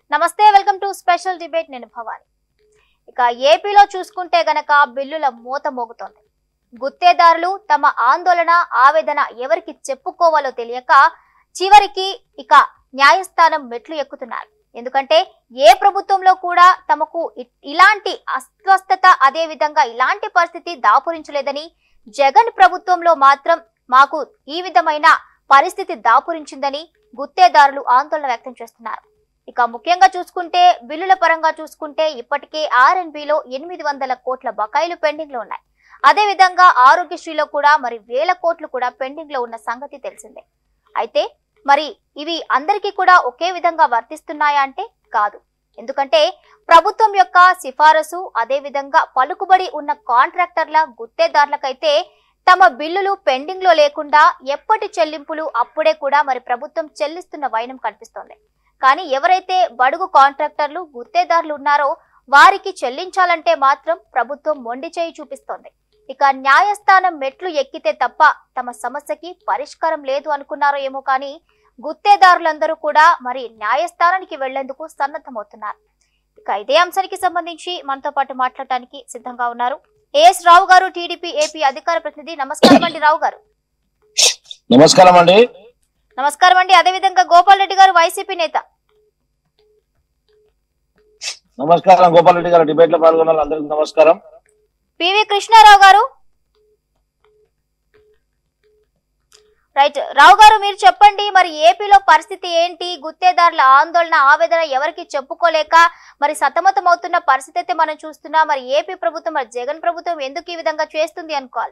నమస్తే welcome to special debate నేను భవాని ఇక ఏపీలో చూసుకుంటే గనక బిల్లుల మూత మోగుతోంది గుత్తేదారులు తమ ఆందోళన ఆవేదన ఎవరికి చెప్పుకోవాలో తెలియక చివరికి ఇక న్యాయస్థానం మెట్లు ఎక్కుతున్నారు ఎందుకంటే ఏ ప్రభుత్వంలో కూడా తమకు ఇ- ఇలాంటి అస్వస్థత అదే విధంగా ఇలాంటి పరిస్థితి దాపురించలేదని జగన్ ప్రభుత్వంలో మాత్రం మాకు ఈ విధమైన పరిస్థితి దాపురించిందని గుత్తేదారులు ఆందోళన వ్యక్తం చేస్తున్నారు ఇక ముఖ్యంగా చూసుకుంటే బిల్లుల పరంగా చూసుకుంటే ఇప్పటికే ఆర్ఎన్బిలో ఎనిమిది వందల కోట్ల బకాయిలు పెండింగ్ లో ఉన్నాయి అదే విధంగా ఆరోగ్యశ్రీలో కూడా మరి వేల కోట్లు కూడా పెండింగ్ లో ఉన్న సంగతి తెలిసిందే అయితే మరి ఇవి అందరికీ కూడా ఒకే విధంగా వర్తిస్తున్నాయా అంటే కాదు ఎందుకంటే ప్రభుత్వం యొక్క సిఫారసు అదే విధంగా పలుకుబడి ఉన్న కాంట్రాక్టర్ల గుత్తేదారులకైతే తమ బిల్లులు పెండింగ్ లో లేకుండా ఎప్పటి చెల్లింపులు అప్పుడే కూడా మరి ప్రభుత్వం చెల్లిస్తున్న వైనం కనిపిస్తోంది కానీ ఎవరైతే బడుగు కాంట్రాక్టర్లు గుత్తేదారులు ఉన్నారో వారికి చెల్లించాలంటే మాత్రం ప్రభుత్వం మొండి చేయి చూపిస్తోంది ఇక న్యాయస్థానం మెట్లు ఎక్కితే తప్ప తమ సమస్యకి పరిష్కారం లేదు అనుకున్నారో ఏమో కానీ గుత్తేదారులందరూ కూడా మరి న్యాయస్థానానికి వెళ్లేందుకు సన్నద్ధమవుతున్నారు ఇక ఇదే అంశానికి సంబంధించి మనతో పాటు మాట్లాడటానికి సిద్ధంగా ఉన్నారు ఏఎస్ రావు గారు టీడీపీ ఏపీ అధికార ప్రతినిధి నమస్కారం అండి రావు గారు నమస్కారం అండి నమస్కారం అండి అదేవిధంగా గోపాల్ రెడ్డి గారు వైసీపీ నేత నమస్కారం గోపాల్ రెడ్డి గారు డిబేట్ లో పాల్గొన్న వాళ్ళందరికీ నమస్కారం పివి కృష్ణారావు గారు రైట్ రావు గారు మీరు చెప్పండి మరి ఏపీలో పరిస్థితి ఏంటి గుత్తేదారుల ఆందోళన ఆవేదన ఎవరికి చెప్పుకోలేక మరి సతమతం అవుతున్న పరిస్థితి అయితే మనం చూస్తున్నాం మరి ఏపీ ప్రభుత్వం మరి జగన్ ప్రభుత్వం ఎందుకు ఈ విధంగా చేస్తుంది అనుకోవాలి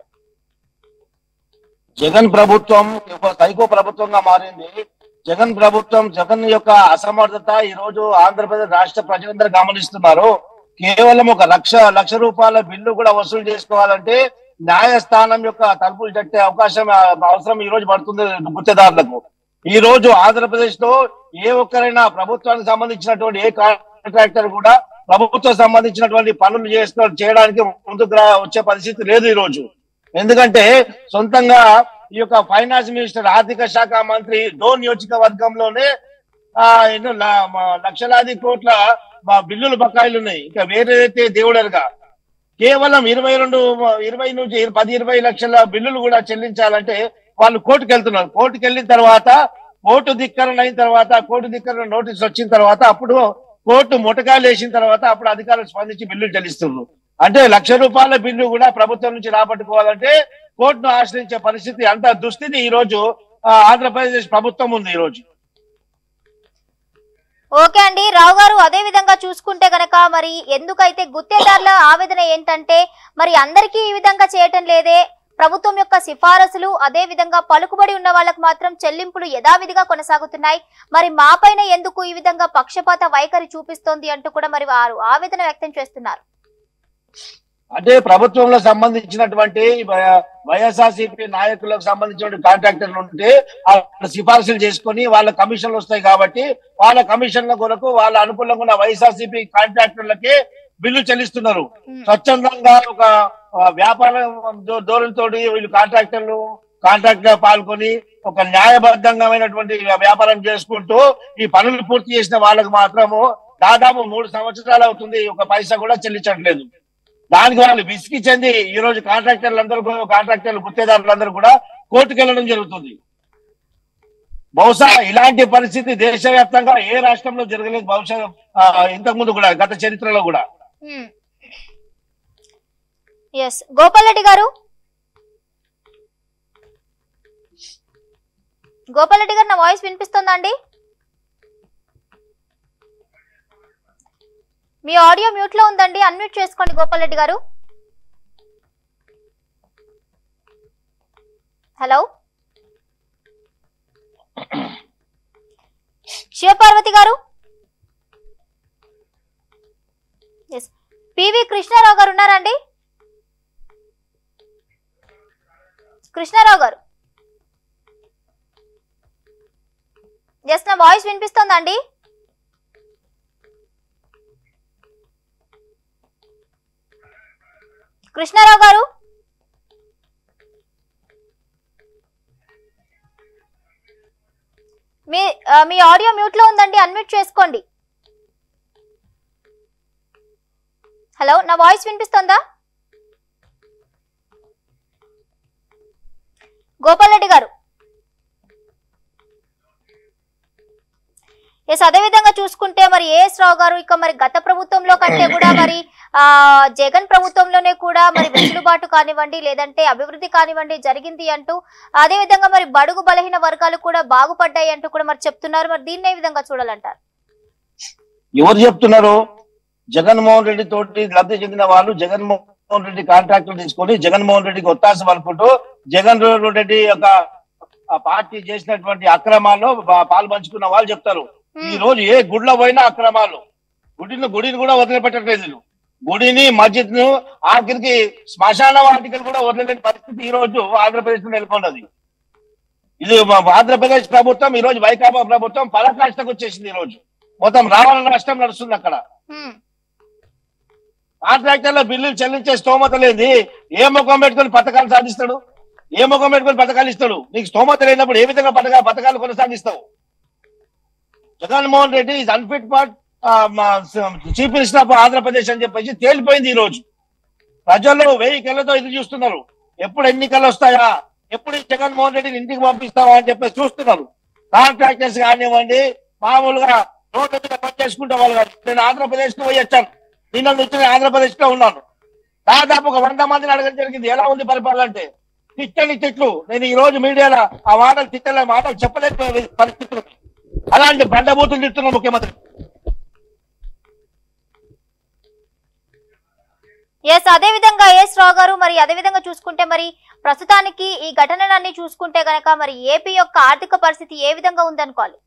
జగన్ ప్రభుత్వం ఒక సైకో ప్రభుత్వంగా మారింది జగన్ ప్రభుత్వం జగన్ యొక్క అసమర్థత ఈ రోజు ఆంధ్రప్రదేశ్ రాష్ట్ర ప్రజలందరూ గమనిస్తున్నారు కేవలం ఒక లక్ష లక్ష రూపాయల బిల్లు కూడా వసూలు చేసుకోవాలంటే న్యాయస్థానం యొక్క తలుపులు తట్టే అవకాశం ఆ, అవసరం ఈ రోజు పడుతుంది గుత్తేదారులకు ఈ రోజు ఆంధ్రప్రదేశ్ లో ఏ ఒక్కరైనా ప్రభుత్వానికి సంబంధించినటువంటి ఏ కాంట్రాక్టర్ కూడా ప్రభుత్వం సంబంధించినటువంటి పనులు చేస్తూ చేయడానికి ముందుకు రా- వచ్చే పరిస్థితి లేదు ఈ రోజు ఎందుకంటే సొంతంగా ఈ యొక్క ఫైనాన్స్ మినిస్టర్ ఆర్థిక శాఖ మంత్రి డో నియోజకవర్గంలోనే ఆ ఎన్నో ల- మ- లక్షలాది కోట్ల మా బిల్లులు బకాయిలు ఉన్నాయి ఇంకా వేరేదైతే దేవుడరుగా కేవలం ఇరవై రెండు ఇరవై నుంచి ఇర- పది ఇరవై లక్షల బిల్లులు కూడా చెల్లించాలంటే వాళ్ళు కోర్టుకు వెళ్తున్నారు కోర్టుకు వెళ్ళిన తర్వాత కోర్టు ధిక్కరణ అయిన తర్వాత కోర్టు ధిక్కరణ నోటీస్ వచ్చిన తర్వాత అప్పుడు కోర్టు ముటకాలు వేసిన తర్వాత అప్పుడు అధికారులు స్పందించి బిల్లులు చెల్లిస్తున్నారు అంటే లక్ష రూపాయల బిల్లు కూడా ప్రభుత్వం నుంచి రాబట్టుకోవాలంటే కోర్టును ఆశ్రయించే పరిస్థితి అంత దుస్థితి ఈ రోజు ఆ, ఆంధ్రప్రదేశ్ ప్రభుత్వం ఉంది ఈ రోజు ఓకే అండి రావు గారు అదే విధంగా చూసుకుంటే గనక మరి ఎందుకైతే గుత్తేదారుల ఆవేదన ఏంటంటే మరి అందరికీ ఈ విధంగా చేయటం లేదే ప్రభుత్వం యొక్క సిఫారసులు అదే విధంగా పలుకుబడి ఉన్న వాళ్ళకు మాత్రం చెల్లింపులు యథావిధిగా కొనసాగుతున్నాయి మరి మాపైన ఎందుకు ఈ విధంగా పక్షపాత వైఖరి చూపిస్తోంది అంటూ కూడా మరి వారు ఆవేదన వ్యక్తం చేస్తున్నారు అంటే ప్రభుత్వంలో సంబంధించినటువంటి వైఎస్ఆర్సీపీ నాయకులకు సంబంధించిన కాంట్రాక్టర్లు ఉంటే వాళ్ళ సిఫార్సులు చేసుకొని వాళ్ళ కమిషన్లు వస్తాయి కాబట్టి వాళ్ళ కమిషన్ల కొరకు వాళ్ళ అనుకూలంగా ఉన్న వైఎస్ఆర్సీపీ కాంట్రాక్టర్లకే బిల్లు చెల్లిస్తున్నారు ఉమ్. స్వచ్ఛందంగా ఒక ఆ, వ్యాపార ధో- ధోరణితోటి వీళ్ళు కాంట్రాక్టర్లు కాంట్రాక్ట్ గా పాల్గొని ఒక న్యాయబద్ధమైనటువంటి వ్యాపారం చేసుకుంటూ ఈ పనులు పూర్తి చేసిన వాళ్ళకి మాత్రము దాదాపు మూడు సంవత్సరాలు అవుతుంది ఒక పైసా కూడా చెల్లించట్లేదు దానికి వాళ్ళు విసిగి చెంది ఈ రోజు కాంట్రాక్టర్లు అందరూ కాంట్రాక్టర్లు గుత్తేదారులందరూ కూడా కోర్టుకు వెళ్ళడం జరుగుతుంది బహుశా ఇలాంటి పరిస్థితి దేశవ్యాప్తంగా ఏ రాష్ట్రంలో జరగలేదు బహుశా ఆ, ఇంతకుముందు కూడా గత చరిత్రలో కూడా ఎస్ గోపాల్ రెడ్డి గారు గోపాల్ రెడ్డి గారు నా వాయిస్ వినిపిస్తుందా అండి మీ ఆడియో మ్యూట్ లో ఉందండి అన్మ్యూట్ చేసుకోండి గోపాల్ రెడ్డి గారు హలో శివపార్వతి గారు ఎస్ పివి కృష్ణారావు గారు ఉన్నారండి కృష్ణారావు గారు ఎస్ నా వాయిస్ వినిపిస్తోందండి కృష్ణారావు గారు మీ ఆ, మీ ఆడియో మ్యూట్ లో ఉందండి అన్మ్యూట్ చేసుకోండి హలో నా వాయిస్ వినిపిస్తోందా గోపాల్ రెడ్డి గారు ఎస్ అదే విధంగా చూసుకుంటే మరి ఏఎస్ రావు గారు ఇక మరి గత ప్రభుత్వంలో కంటే కూడా మరి ఆ జగన్ ప్రభుత్వంలోనే కూడా మరి వెసులుబాటు కానివ్వండి లేదంటే అభివృద్ధి కానివ్వండి జరిగింది అంటూ అదే విధంగా మరి బడుగు బలహీన వర్గాలు కూడా బాగుపడ్డాయి అంటూ కూడా మరి చెప్తున్నారు మరి దీన్ని ఏ విధంగా చూడాలంటారు ఎవరు చెప్తున్నారు జగన్మోహన్ రెడ్డి తోటి లబ్ధి చెందిన వాళ్ళు జగన్మోహన్ రెడ్డి కాంట్రాక్టులు తీసుకొని జగన్మోహన్ రెడ్డికి ఒత్తాసం అనుకుంటూ జగన్ రెడ్డి యొక్క ఆ పార్టీ చేసినటువంటి అక్రమాల్లో పా- పాలు పంచుకున్న వాళ్ళు చెప్తారు ఈ రోజు ఏ గుడిలో పోయినా అక్రమాలు గుడిని గుడిని కూడా వదిలిపెట్టట్లేదు వీళ్ళు. గుడిని మస్జిద్ ను ఆఖరికి శ్మశాన వాటికలు కూడా వదిలేని పరిస్థితి ఈ రోజు ఆంధ్రప్రదేశ్ లో నెలకొన్నది ఇది మా- ఆంధ్రప్రదేశ్ ప్రభుత్వం ఈ రోజు వైకాపా ప్రభుత్వం పరాకాష్ఠకు వచ్చేసింది ఈ రోజు మొత్తం రావణ రాష్ట్రం నడుస్తుంది అక్కడ హ్మ్. కాంట్రాక్టర్ల బిల్లులు చెల్లించే స్తోమత లేని ఏ ముఖం పెట్టుకొని పథకాలు సాధిస్తాడు ఏ ముఖం పెట్టుకొని పథకాలు ఇస్తాడు నీకు స్తోమత లేనప్పుడు ఏ విధంగా పథకాలు పథకాలు కొనసాగిస్తావు Jaganmohan Reddy is unfit for chief minister of Andhra Pradesh అని చెప్పేసి తేలిపోయింది ఈ రోజు ప్రజలు వెయ్యి కళ్ళతో ఇది చూస్తున్నారు ఎప్పుడు ఎన్నికలు వస్తాయా ఎప్పుడు ఈ జగన్మోహన్ రెడ్డిని ఇంటికి పంపిస్తావా అని చెప్పేసి చూస్తున్నారు కాంట్రాక్టర్స్ కానివ్వండి మామూలుగా రోడ్ల మీద పని చేసుకుంటే వాళ్ళు కాదు. నేను ఆంధ్రప్రదేశ్ కు పోయి వచ్చాను నిన్న నుంచి నేను ఆంధ్రప్రదేశ్ లో ఉన్నాను దాదాపు ఒక వంద మందిని అడగడం జరిగింది ఎలా ఉంది పరిపాలన అంటే తిట్టని తిట్లు నేను ఈ రోజు మీడియాలో ఆ మాటలు తిట్టలే మాటలు చెప్పలేని పరిస్థితులు అలాంటి బండబూతులు తిడుతున్న ముఖ్యమంత్రి ఎస్ అదే విధంగా ఎస్ రావు గారు మరి అదే విధంగా చూసుకుంటే మరి ప్రస్తుతానికి ఈ ఘటనలన్నీ చూసుకుంటే గనక మరి ఏపీ యొక్క ఆర్థిక పరిస్థితి ఏ విధంగా ఉందనుకోవాలి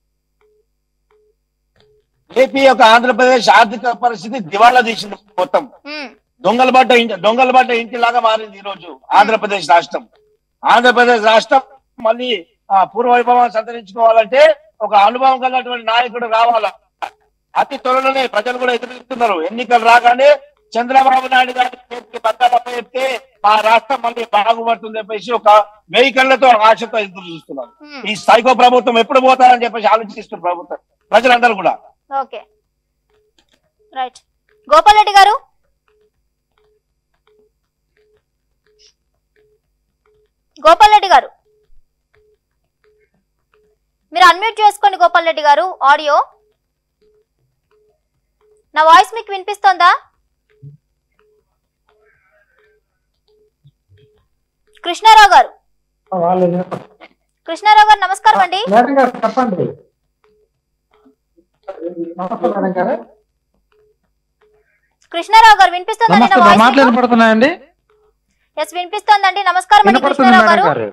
ఏపీ యొక్క ఆంధ్రప్రదేశ్ ఆర్థిక పరిస్థితి దివాళా తీసింది మొత్తం హ్మ్. దొంగల బట్ట ఇంటి దొంగల బట్ట ఇంటిలాగా మారింది ఈ రోజు ఆంధ్రప్రదేశ్ రాష్ట్రం ఆంధ్రప్రదేశ్ రాష్ట్రం మళ్ళీ ఆ పూర్వ వైభవం సంతరించుకోవాలంటే ఒక అనుభవం కలిగినటువంటి నాయకుడు రావాలా అతి త్వరలోనే ప్రజలు కూడా ఎదురుస్తున్నారు ఎన్నికలు రాగానే చంద్రబాబు నాయుడు గారి చేతికి బద్దలప్ప చెప్తే మా రాష్ట్రం మళ్ళీ బాగుపడుతుంది చెప్పేసి ఒక వెహికళ్లతో ఆశతో ఎదురు చూస్తున్నారు హ్మ్. ఈ సైకో ప్రభుత్వం ఎప్పుడు పోతారని చెప్పేసి ఆలోచిస్తున్నారు ప్రభుత్వం ప్రజలందరూ కూడా ఓకే రైట్ గోపాల్ రెడ్డి గారు గోపాల్ రెడ్డి గారు మీరు అన్మ్యూట్ చేసుకోండి గోపాల్ రెడ్డి గారు ఆడియో నా వాయిస్ మీకు వినిపిస్తోందా కృష్ణారావు గారు వాళ్ళు కృష్ణారావు గారు నమస్కారం అండి మేడం గారు చెప్పండి నమస్తే మేడం గారు కృష్ణారావు గారు వినిపిస్తోందండి నమస్తే నా మా వాయిస్ మాటలు వినపడుతున్నాయండి ఎస్ వినిపిస్తోందండి నమస్కారం అండి వినపడుతుంది కృష్ణారావు మేడం గారు గారు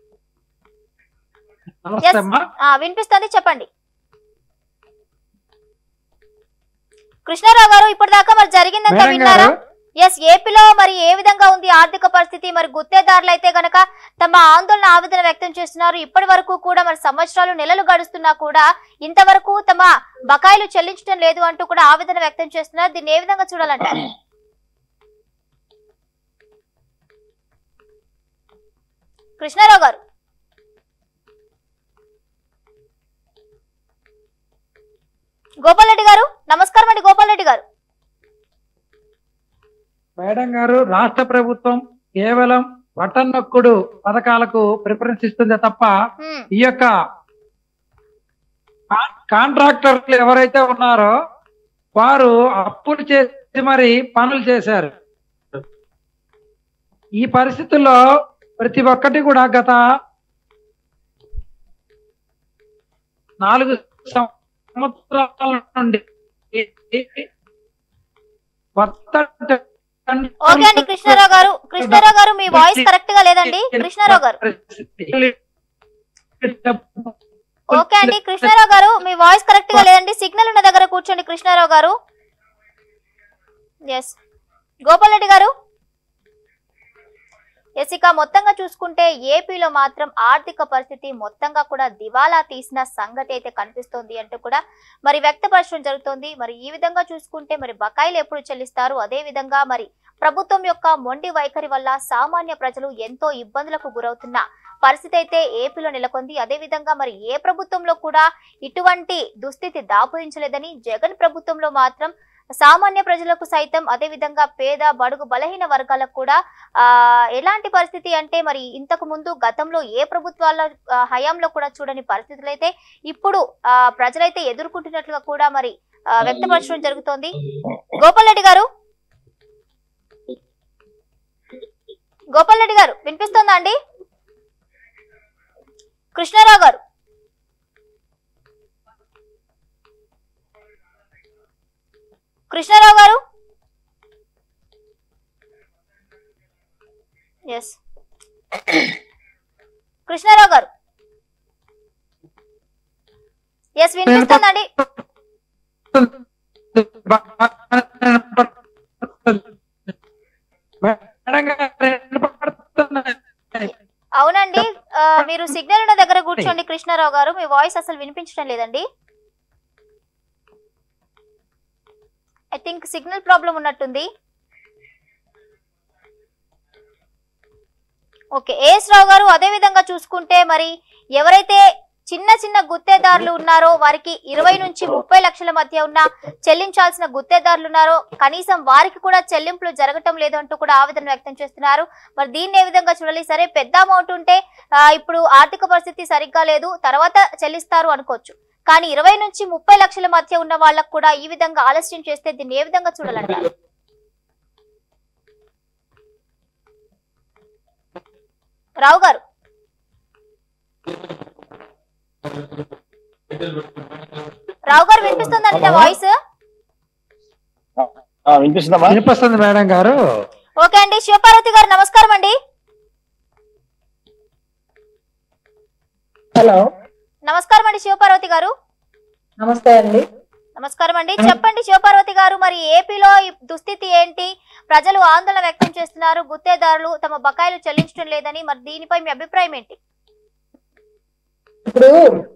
నమస్తే ఎస్ అమ్మా ఆ, వినిపిస్తోంది చెప్పండి కృష్ణారావు గారు ఇప్పటిదాకా మరి జరిగిందంతా మేడం విన్నారా గారు ఎస్ ఏపీలో మరి ఏ విధంగా ఉంది ఆర్థిక పరిస్థితి మరి గుత్తేదారులు అయితే గనక తమ ఆందోళన ఆవేదన వ్యక్తం చేస్తున్నారు ఇప్పటి వరకు కూడా మరి సంవత్సరాలు నెలలు గడుస్తున్నా కూడా ఇంతవరకు తమ బకాయిలు చెల్లించడం లేదు అంటూ కూడా ఆవేదన వ్యక్తం చేస్తున్నారు దీన్ని ఏ విధంగా చూడాలంటారు కృష్ణారావు గారు గోపాల్ రెడ్డి గారు నమస్కారం అండి గోపాల్ రెడ్డి గారు మేడం గారు రాష్ట్ర ప్రభుత్వం కేవలం బటన్నొక్కుడు పథకాలకు ప్రిఫరెన్స్ ఇస్తుందే తప్ప హ్మ్, ఈ యొక్క కా- కాంట్రాక్టర్లు ఎవరైతే ఉన్నారో వారు అప్పులు చేసి మరి పనులు చేశారు ఈ పరిస్థితుల్లో ప్రతి ఒక్కటి కూడా గత నాలుగు సంవత్సరాల నుండి ఓకే అండి కృష్ణారావు గారు కృష్ణారావు గారు మీ వాయిస్ కరెక్ట్ గా లేదండి కృష్ణారావు గారు ఓకే అండి కృష్ణారావు గారు మీ వాయిస్ కరెక్ట్ గా లేదండి సిగ్నల్ ఉన్న దగ్గర కూర్చోండి కృష్ణారావు గారు ఎస్ గోపాల్ రెడ్డి గారు ఎస్ ఇక మొత్తంగా చూసుకుంటే ఏపీలో మాత్రం ఆర్థిక పరిస్థితి మొత్తంగా కూడా దివాలా తీసిన సంగతి అయితే కనిపిస్తోంది అంటూ కూడా మరి వ్యక్తపరచడం జరుగుతోంది మరి ఈ విధంగా చూసుకుంటే మరి బకాయిలు ఎప్పుడు చెల్లిస్తారు అదే విధంగా మరి ప్రభుత్వం యొక్క మొండి వైఖరి వల్ల సామాన్య ప్రజలు ఎంతో ఇబ్బందులకు గురవుతున్న పరిస్థితి అయితే ఏపీలో నెలకొంది అదే విధంగా మరి ఏ ప్రభుత్వంలో కూడా ఇటువంటి దుస్థితి దాపురించలేదని జగన్ ప్రభుత్వంలో మాత్రం సామాన్య ప్రజలకు సైతం అదే విధంగా పేద బడుగు బలహీన వర్గాలకు కూడా ఆ ఎలాంటి పరిస్థితి అంటే మరి ఇంతకు ముందు గతంలో ఏ ప్రభుత్వాల ఆ, హయాంలో కూడా చూడని పరిస్థితులు అయితే ఇప్పుడు ఆ ప్రజలైతే ఎదుర్కొంటున్నట్లుగా కూడా మరి ఆ, వ్యక్తపరచడం జరుగుతోంది గోపాల్ రెడ్డి గారు గోపాల్ రెడ్డి గారు వినిపిస్తుందా అండి కృష్ణారావు గారు కృష్ణారావు గారు ఎస్ కృష్ణారావు గారు ఎస్ వినిపిస్తుందండి మేడం గారు వినపడుతున్నాయి. అవునండి ఆ, మీరు సిగ్నల్ ఉన్న దగ్గర కూర్చోండి కృష్ణారావు గారు మీ వాయిస్ అసలు వినిపించడం లేదండి ఐ థింక్ సిగ్నల్ ప్రాబ్లం ఉన్నట్టుంది ఓకే ఏఎస్ రావు గారు అదే విధంగా చూసుకుంటే మరి ఎవరైతే చిన్న చిన్న గుత్తేదారులు ఉన్నారో వారికి ఇరవై నుంచి ముప్పై లక్షల మధ్య ఉన్న చెల్లించాల్సిన గుత్తేదారులు ఉన్నారో కనీసం వారికి కూడా చెల్లింపులు జరగటం లేదు అంటూ కూడా ఆవేదన వ్యక్తం చేస్తున్నారు మరి దీన్ని ఏ విధంగా చూడాలి సరే పెద్ద అమౌంట్ ఉంటే ఆ, ఇప్పుడు ఆర్థిక పరిస్థితి సరిగ్గా లేదు తర్వాత చెల్లిస్తారు అనుకోవచ్చు కానీ ఇరవై నుంచి ముప్పై లక్షల మధ్య ఉన్న వాళ్ళకు కూడా ఈ విధంగా ఆలస్యం చేస్తే దీన్ని ఏ విధంగా చూడాలంటారు రావు గారు రావు గారు వినిపిస్తుందండి నా వాయిస్ ఆ, వినిపిస్తుందమ్మా వినిపిస్తుంది మేడం గారు ఓకే అండి శివపార్వతి గారు నమస్కారం అండి హలో నమస్కారం అండి శివపార్వతి గారు నమస్తే అండి నమస్కారం అండి చెప్పండి శివపార్వతి గారు మరి ఏపీలో ఈ దుస్థితి ఏంటి ప్రజలు ఆందోళన వ్యక్తం చేస్తున్నారు గుత్తేదారులు తమ బకాయిలు చెల్లించడం లేదని మరి దీనిపై మీ అభిప్రాయం ఏంటి ఇప్పుడు